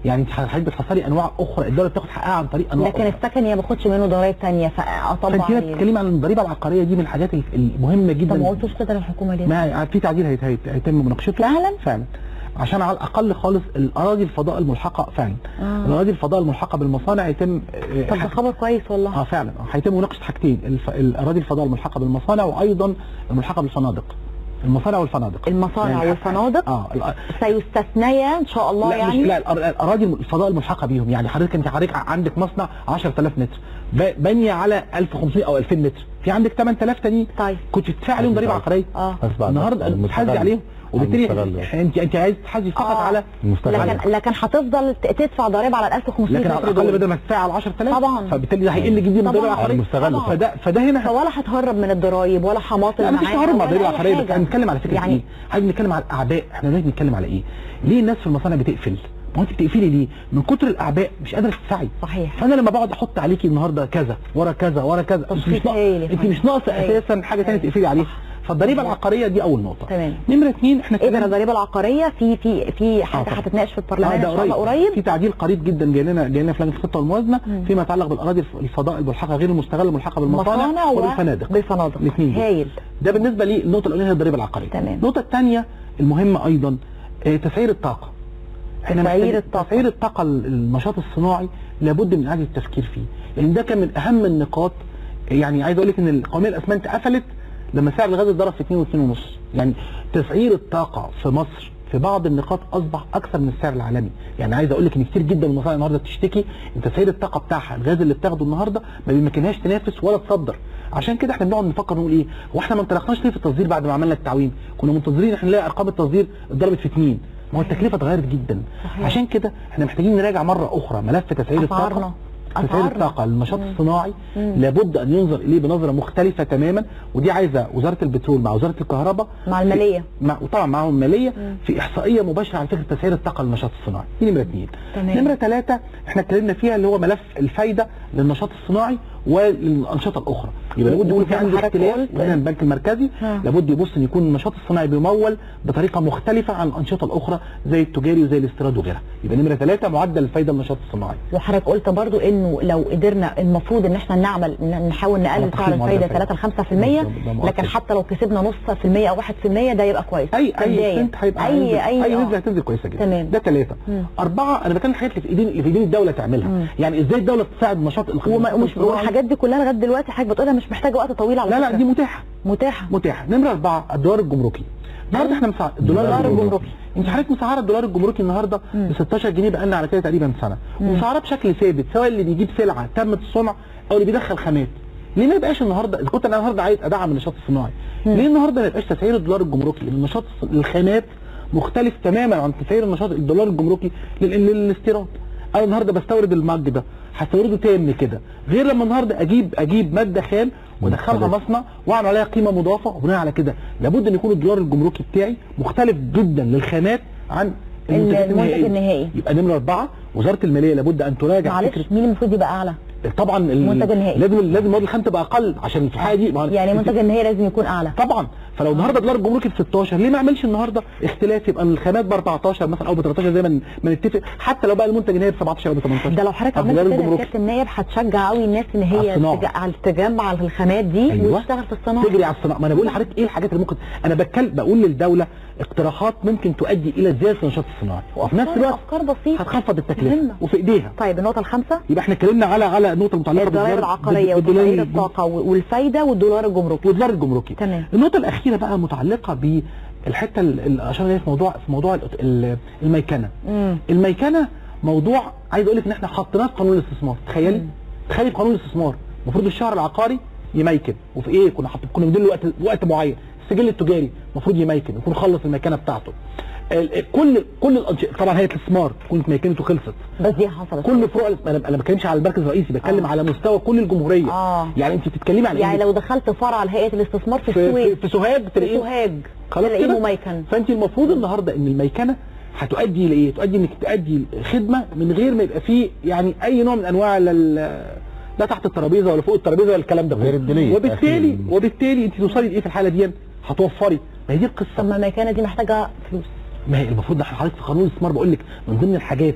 يعني انت حضرتك بتحصلي انواع اخرى الدوله بتاخد حقها عن طريق انواع لكن أخرى. السكن يا باخدش منه ضرايب ثانيه فطبعا فانت هنا بتتكلمي عن الضريبه العقاريه دي من الحاجات المهمه طب جدا ما قلتوش كده للحكومه ليه؟ ما في تعديل هيت- هيت- هيتم مناقشته فعلا؟ فعلا عشان على الاقل خالص الاراضي الفضاء الملحقه فعلا آه. الاراضي الفضاء الملحقه بالمصانع يتم آه، طب ده حك- خبر كويس والله اه فعلا آه، هيتم مناقشه حاجتين الف... الاراضي الفضاء الملحقه بالمصانع وايضا الملحقه بالفنادق المصانع والفنادق المصانع يعني- والفنادق اه الأ- سيستثنيا ان شاء الله لا يعني مش لا الأر- الاراضي الفضاء الملحقه بيهم يعني حضرتك انت حضرتك عندك مصنع 10000 متر ب- بانيه على 1500 او 2000 متر في عندك 8000 تانيين طيب كنت تدفع عليهم ضريبه عقاريه اه بس بعد النهارده بتحاسبي المستغل. عليهم وبالتالي المستغل. انت انت عايز تحاسبي فقط آه. على المستغل. لكن لكن هتفضل ت- تدفع ضريبه على ال 1500 لكن على متر الاقل دول. بدل ما تدفع على 10000 طبعا. فبالتالي ده هيقل جدا من طبعا. الضريبه العقاريه المستغل. طبعا. فده فده هنا فولا هتهرب من الضرايب ولا حماطل لا مفيش معاها تهرب مع ولا الضريبه أي العقاريه بس حاجة. هنتكلم على فكره يعني ايه؟ عايز نتكلم على الاعباء احنا دلوقتي بنتكلم على ايه؟ ليه الناس في المصانع بتقفل؟ ما هو انت بتقفلي ليه؟ من كتر الاعباء مش قادره تدفعي صحيح فانا لما بقعد احط عليكي النهارده كذا ورا كذا ورا كذا انت تصفيق مش ناقص هايل يا انت فندم. مش ناقصه هايل. اساسا حاجه ثانيه تقفلي عليها فالضريبه العقاريه دي اول نقطه تمام. نمره اثنين احنا ايه ده اتكلمنا- الضريبه العقاريه في في في حاجه طبعا. هتتناقش في آه، البرلمان ان ده شاء الله في قريب تعديل قريب جدا جاي لنا جاي لنا في لجنه الخطه والموازنه فيما يتعلق بالاراضي الف- الفضاء الملحقه غير المستغله الملحقه بالمصانع مصانع وبالفنادق بالفنادق الاثنين دول. هايل ده بالنسبه لي النقطه الاولانيه هي الضريبه العقاريه تمام. النقطه الثانيه المهمه ايضا آه، تسعير الطاقه احنا تسعير محتاجين- الطاقة. تسعير الطاقه ال- النشاط الصناعي لابد من اعاده التفكير فيه لان ده كان من اهم النقاط يعني عايز اقول لك ان القوميه الاسمنت قفلت لما سعر الغاز اتضرب في 2 و2 ونص يعني تسعير الطاقه في مصر في بعض النقاط اصبح اكثر من السعر العالمي يعني عايز اقول لك ان كتير جدا من المصانع النهارده بتشتكي ان تسعير الطاقه بتاعها الغاز اللي بتاخده النهارده ما بيمكنهاش تنافس ولا تصدر عشان كده احنا بنقعد نفكر نقول ايه هو احنا ما انطلقناش ليه في التصدير بعد ما عملنا التعويم كنا منتظرين احنا نلاقي ارقام التصدير اتضربت في اثنين ما هو التكلفه اتغيرت جدا صحيح. عشان كده احنا محتاجين نراجع مره اخرى ملف تسعير الطاقه أسعارنا. تسعير أسعارنا. الطاقه للنشاط الصناعي لابد ان ينظر اليه بنظره مختلفه تماما ودي عايزه وزاره البترول مع وزاره الكهرباء مع الماليه مع وطبعا معاهم الماليه في احصائيه مباشره على فكره تسعير الطاقه للنشاط الصناعي دي نمره اثنين تمام. نمره ثلاثه احنا اتكلمنا فيها اللي هو ملف الفايده للنشاط الصناعي وللانشطه الاخرى يبقى لابد يقول في زي ما عندي حضرتك اختلاف قلت. وهنا البنك المركزي ها. لابد يبص ان يكون النشاط الصناعي بيمول بطريقه مختلفه عن الانشطه الاخرى زي التجاري وزي الاستيراد وغيرها يبقى نمره ثلاثه معدل الفايده للنشاط الصناعي وحضرتك قلت برضو انه لو قدرنا المفروض ان احنا نعمل ن- نحاول نقلل على سعر تخفيض معدل الفايده 3 الفايدة. ل 5% بالظبط، ده مؤكد. لكن حتى لو كسبنا نص في المية او 1% ده يبقى كويس اي اي كبداية. سنت هيبقى اي هينزل- اي اي آه. نسبه هتنزل كويسه جدا تمام. ده ثلاثه مم. اربعه انا بتكلم الحاجات اللي في ايدين اللي في ايدين الدوله تعملها يعني ازاي الدوله تساعد نشاط الخ- وما- النشاط مش الصناعي؟ والحاجات دي كلها لغايه دلوقتي حضرتك بتقولها مش محتاجه وقت طويل على لا لا فكرة. دي متاحه متاحه متاحه نمره اربعه الدولار الجمركي النهارده احنا مسع... الدولار الدولار الجمركي الجمركي. انت حضرتك مسعره الدولار الجمركي النهارده ب 16 جنيه بقالنا على كده تقريبا سنه ومسعره بشكل ثابت سواء اللي بيجيب سلعه تمت الصنع او اللي بيدخل خامات ليه ما يبقاش النهارده اذا كنت انا النهارده عايز ادعم النشاط الصناعي ليه النهارده ما يبقاش تسعير الدولار الجمركي للنشاط الص- الخامات مختلف تماما عن تسعير النشاط الدولار الجمركي لل- للاستيراد انا النهارده بستورد المج ده هستورده تام كده غير لما النهارده اجيب اجيب ماده خام وادخلها مختلف. مصنع واعمل عليها قيمه مضافه وبناء على كده لابد ان يكون الدولار الجمركي بتاعي مختلف جدا للخامات عن المنتجات المنتج النهائي. يبقى نمره اربعه وزاره الماليه لابد ان تراجع معلش فكره مين المفروض يبقى اعلى طبعا ال- المنتج النهائي. لازم لازم المواد الخام تبقى اقل عشان في الحاله دي ما هو- يعني المنتج النهائي لازم يكون اعلى طبعا فلو النهارده الدولار الجمركي ب 16 ليه ما اعملش النهارده اختلاف يبقى الخامات ب 14 مثلا او ب 13 زي ما ما نتفق حتى لو بقى المنتج النهائي ب 17 او ب 18 ده لو حضرتك طب عملت الدولار كده يا الجمركي كابتن نايب هتشجع قوي الناس ان على هي الصناعة. تج- على تجمع الخامات دي أيوة. وتشتغل في الصناعه تجري على الصناعه ما انا بقول لحضرتك ايه الحاجات اللي ممكن انا بتكلم بقول للدوله اقتراحات ممكن تؤدي الى زياده النشاط الصناعي وفي نفس وأفكار- الوقت افكار بسيطه هتخفض التكلفه مهمة. وفي ايديها طيب النقطه الخامسه يبقى احنا اتكلمنا على على النقطه المتعلقه الضرائب بالدولار- العقاريه بالدولار وتسعير الجم- الطاقه والفايده والدولار الجمركي والدولار الجمركي تمام. النقطه الاخيره بقى متعلقه بالحته اللي اشرنا اليها في موضوع في موضوع ال- ال- الميكنه امم الميكنه موضوع عايز اقول لك ان احنا حطيناه في قانون الاستثمار تخيلي تخيلي في قانون الاستثمار المفروض الشهر العقاري يميكن وفي ايه كنا حاطين كنا مدين له وقت وقت معين السجل التجاري المفروض يميكن يكون خلص الميكنه بتاعته ال- ال- كل كل الأنش- طبعا هي الاستثمار تكون ميكنته خلصت بس دي حصلت كل فروع انا انا ما بتكلمش على المركز الرئيسي بتكلم آه. على مستوى كل الجمهوريه آه. يعني انت بتتكلمي على يعني إيه؟ لو دخلت فرع لهيئه الاستثمار في في, في, السويس في سوهاج في تلاقيه سوهاج خلاص تلاقيه كده مميكن فانت المفروض النهارده ان الميكنه هتؤدي لايه؟ تؤدي انك تؤدي خدمه من غير ما يبقى فيه يعني اي نوع من انواع لل لا تحت الترابيزه ولا فوق الترابيزه ولا الكلام ده كله غير الدنيا. وبالتالي أكيد. وبالتالي انت توصلي لايه في الحاله دي؟ هتوفري ما هي دي القصه طب ما الميكنه دي محتاجه فلوس ما هي المفروض إن حضرتك في قانون الاستثمار بقول لك من ضمن الحاجات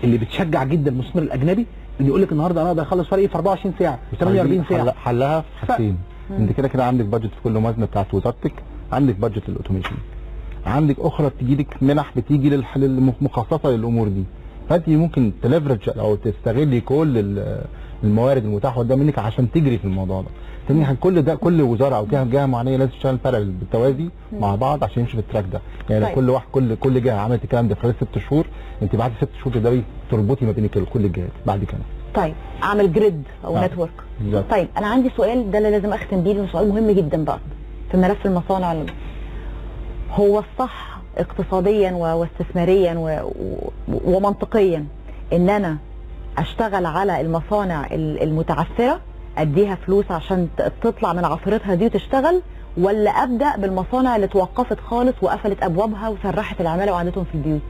اللي بتشجع جدا المستثمر الاجنبي اللي يقول لك النهارده انا اقدر اخلص فرقي في 24 ساعه في 48 حل- ساعه حلها في حاجتين انت كده كده عندك بادجت في كل موازنه بتاعت وزارتك عندك بادجت للاوتوميشن عندك اخرى بتجي لك منح بتيجي للح- للمخصصه للامور دي فانت ممكن تلفرج او تستغلي كل ال- الموارد المتاحه قدام منك عشان تجري في الموضوع ده تاني حاجه كل ده كل وزاره او جهه جهه معنيه لازم تشتغل بارل بالتوازي مع بعض عشان يمشي في التراك ده يعني لو طيب. كل واحد كل كل جهه عملت الكلام ده في خلال ست شهور انت بعد ست شهور تقدري تربطي ما بين كل كل الجهات بعد كده طيب اعمل جريد او آه. نتورك بالظبط. طيب انا عندي سؤال ده اللي لازم اختم بيه لانه سؤال مهم جدا بقى في ملف المصانع ال- هو الصح اقتصاديا و- واستثماريا و- و- ومنطقيا ان انا اشتغل على المصانع ال- المتعثره اديها فلوس عشان ت- تطلع من عثرتها دي وتشتغل ولا ابدا بالمصانع اللي توقفت خالص وقفلت ابوابها وسرحت العماله وقعدتهم في البيوت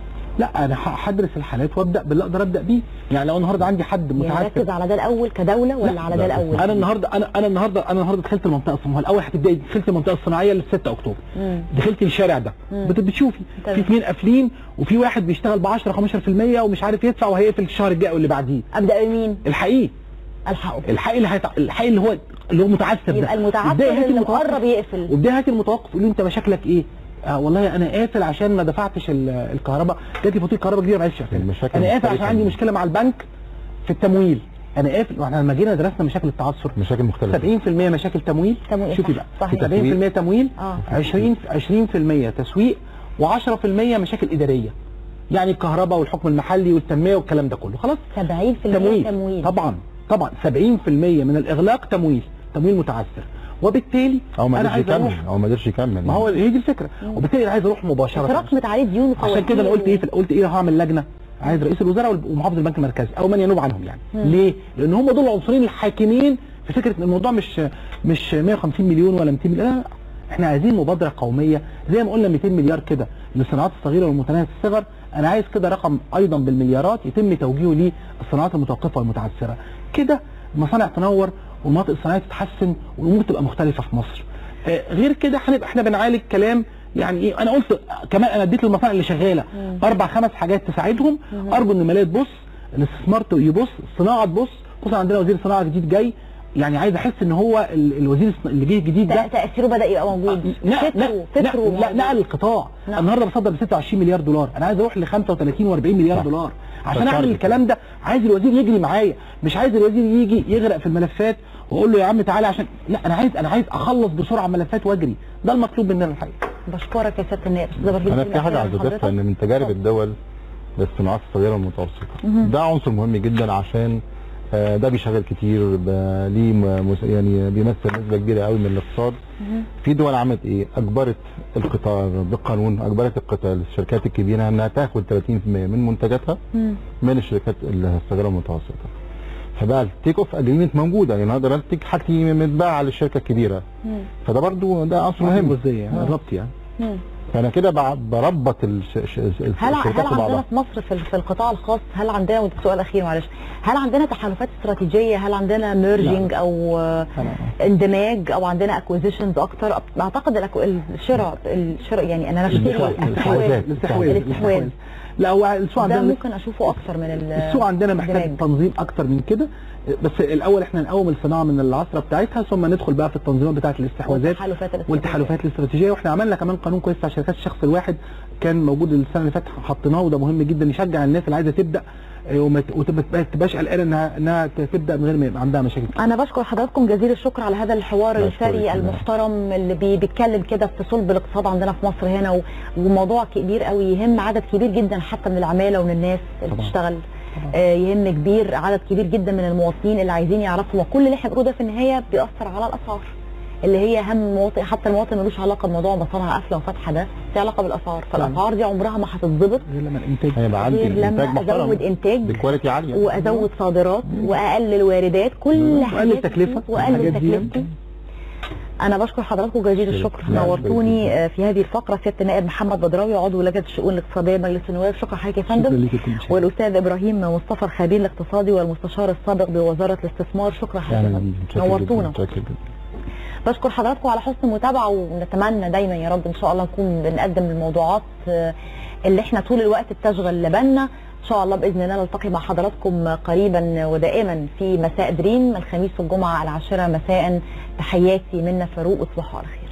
لا انا ه- هدرس الحالات وابدا باللي اقدر ابدا بيه يعني لو النهارده عندي حد يعني متعثر ركز على ده الاول كدوله ولا لا، على ده لا، الاول انا النهارده انا انا النهارده انا النهارده دخلت المنطقه الصناعيه الاول هتبداي دخلت المنطقه الصناعيه اللي في 6 اكتوبر مم. دخلت الشارع ده مم. بت- بتشوفي تمام. في اثنين قافلين وفي واحد بيشتغل ب 10 15% ومش عارف يدفع وهيقفل الشهر الجاي واللي بعديه ابدا بمين الحقيقي الحقه الحقيقي اللي هيتع... الحقيقي اللي هو اللي هو متعثر ده يبقى المتعثر ابدأي هاتي اللي المتوقف. مقرب يقفل وابداي هاتي المتوقف قول له انت مشاكلك ايه آه والله انا قافل عشان ما دفعتش ال- الكهرباء جات لي فاتوره كهرباء كبيره معلش اقفل المشاكل انا قافل مختلفة. عشان عندي مشكله مع البنك في التمويل انا قافل واحنا لما جينا درسنا مشاكل التعثر مشاكل مختلفه 70% مشاكل تمويل تمويل، شوفي صح، بقى صحيح. 70% تمويل اه 20 20% تسويق و10% مشاكل اداريه يعني الكهرباء والحكم المحلي والتنميه والكلام ده كله خلاص 70% تمويل تمويل طبعا طبعا 70% من الاغلاق تمويل تمويل متعثر وبالتالي او ما انا قدرش عايز يكمل اروح او ما قدرش يكمل ما هو هي دي الفكره وبالتالي انا عايز اروح مباشره اتراكمت عليه ديون عشان كده انا قلت ايه في- قلت ايه هعمل لجنه عايز رئيس الوزراء والب- ومحافظ البنك المركزي او من ينوب عنهم يعني مم. ليه لان هم دول العنصرين الحاكمين في فكره ان الموضوع مش مش 150 مليون ولا 200 مليون لا لا. احنا عايزين مبادره قوميه زي ما قلنا 200 مليار كده للصناعات الصغيره والمتناهيه الصغر انا عايز كده رقم ايضا بالمليارات يتم توجيهه للصناعات المتوقفه والمتعثره كده المصانع تنور والمناطق الصناعيه تتحسن والامور تبقى مختلفه في مصر آه، غير كده هنبقى احنا بنعالج كلام يعني ايه انا قلت كمان انا اديت للمصانع اللي شغاله مم. اربع خمس حاجات تساعدهم مم. ارجو ان الماليه تبص الاستثمار يبص الصناعه تبص خصوصا عندنا وزير صناعه جديد جاي يعني عايز احس ان هو ال- الوزير الص- اللي جه جديد ده تأ- تاثيره بدا يبقى موجود نقل فكره نقل فكره لا موجود. نقل القطاع نعم. النهارده بصدر ب 26 مليار دولار انا عايز اروح ل 35 و40 مليار صح. دولار عشان ده اعمل target. الكلام ده عايز الوزير يجري معايا مش عايز الوزير يجي يغرق في الملفات واقول له يا عم تعالى عشان لا انا عايز انا عايز اخلص بسرعه ملفات واجري ده المطلوب مننا الحقيقه بشكرك يا سياده النائب استاذ ابراهيم انا كلمة في حاجه أخيرة عايز من اضيفها حضرتك؟ ان من تجارب اتفضل. الدول للصناعات الصغيره والمتوسطه مهم. ده عنصر مهم جدا عشان آه، ده بيشغل كتير ب- ليه م- مس- يعني بيمثل نسبه كبيره قوي من الاقتصاد مهم. في دول عملت ايه اجبرت القطاع بالقانون اجبرت القطاع الشركات الكبيره انها تاخد 30% من منتجاتها مم. من الشركات الصغيره والمتوسطه فبقى التيك اوف اجريمنت موجوده يعني اقدر انتج حاجتي متباعه للشركه الكبيره مم. فده برضو ده عنصر مهم ازاي يعني آه. الربط يعني مم. فانا كده بع- بربط الش- ش- هل الشركات هل في عندنا بعضها في مصر في, في القطاع الخاص هل عندنا وده سؤال اخير معلش هل عندنا تحالفات استراتيجيه هل عندنا ميرجنج او آه، اندماج او عندنا اكوزيشنز اكتر اعتقد الأكو- الشراء الشراء يعني انا اشتري الاستحواذ. الاستحواذ الاستحواذ الاستحواذ لا هو السوق ده عندنا ممكن اشوفه اكتر من ال- السوق عندنا محتاج الاندماج. تنظيم اكتر من كده بس الاول احنا نقوم الصناعه من العصره بتاعتها ثم ندخل بقى في التنظيمات بتاعه الاستحواذات والتحالفات الاستراتيجية. والتحالفات الاستراتيجيه واحنا عملنا كمان قانون كويس بتاع شركات الشخص الواحد كان موجود السنه اللي فاتت حطيناه وده مهم جدا يشجع الناس اللي عايزه تبدا اه، وما ت- وتبقى ما تبقاش قلقانه انها انها تبدا من غير ما يبقى عندها مشاكل انا بشكر حضراتكم جزيل الشكر على هذا الحوار بشكرك الثري جدا. المحترم اللي بي- بيتكلم كده في صلب الاقتصاد عندنا في مصر هنا و- وموضوع كبير قوي يهم عدد كبير جدا حتى من العماله ومن الناس اللي طبعا. بتشتغل آه، يهم كبير عدد كبير جدا من المواطنين اللي عايزين يعرفوا وكل اللي احنا بنقوله ده في النهايه بيأثر على الاسعار اللي هي هم المواطن حتى المواطن ملوش علاقه بموضوع مصانع قافله وفاتحه ده ليه علاقه بالاسعار فالاسعار دي عمرها ما هتتظبط غير لما الانتاج هيبقى عندي غير انتاج لما محترم ازود انتاج بكواليتي عاليه وازود صادرات واقلل واردات كل وأقلل حاجات تكلفة. واقلل الحاجات دي. تكلفتي انا بشكر حضراتكم جزيل الشكر نعم. نورتوني آه، في هذه الفقره سياده النائب محمد بدراوي عضو لجنه الشؤون الاقتصاديه بمجلس النواب شكرا حضرتك يا شكرا فندم ليك يا كل شيء. والاستاذ ابراهيم مصطفى الخبير الاقتصادي والمستشار السابق بوزاره الاستثمار شكرا أهلاً حضرتك بيك. متشكر جداً. نورتونا متشكر جدا بشكر حضراتكم على حسن المتابعه ونتمنى دايما يا رب ان شاء الله نكون بنقدم الموضوعات آه، اللي احنا طول الوقت بتشغل بالنا ان شاء الله باذن الله نلتقي مع حضراتكم قريبا ودائما في مساء دريم الخميس والجمعه العاشره مساء تحياتي منا فاروق وتصبحوا على خير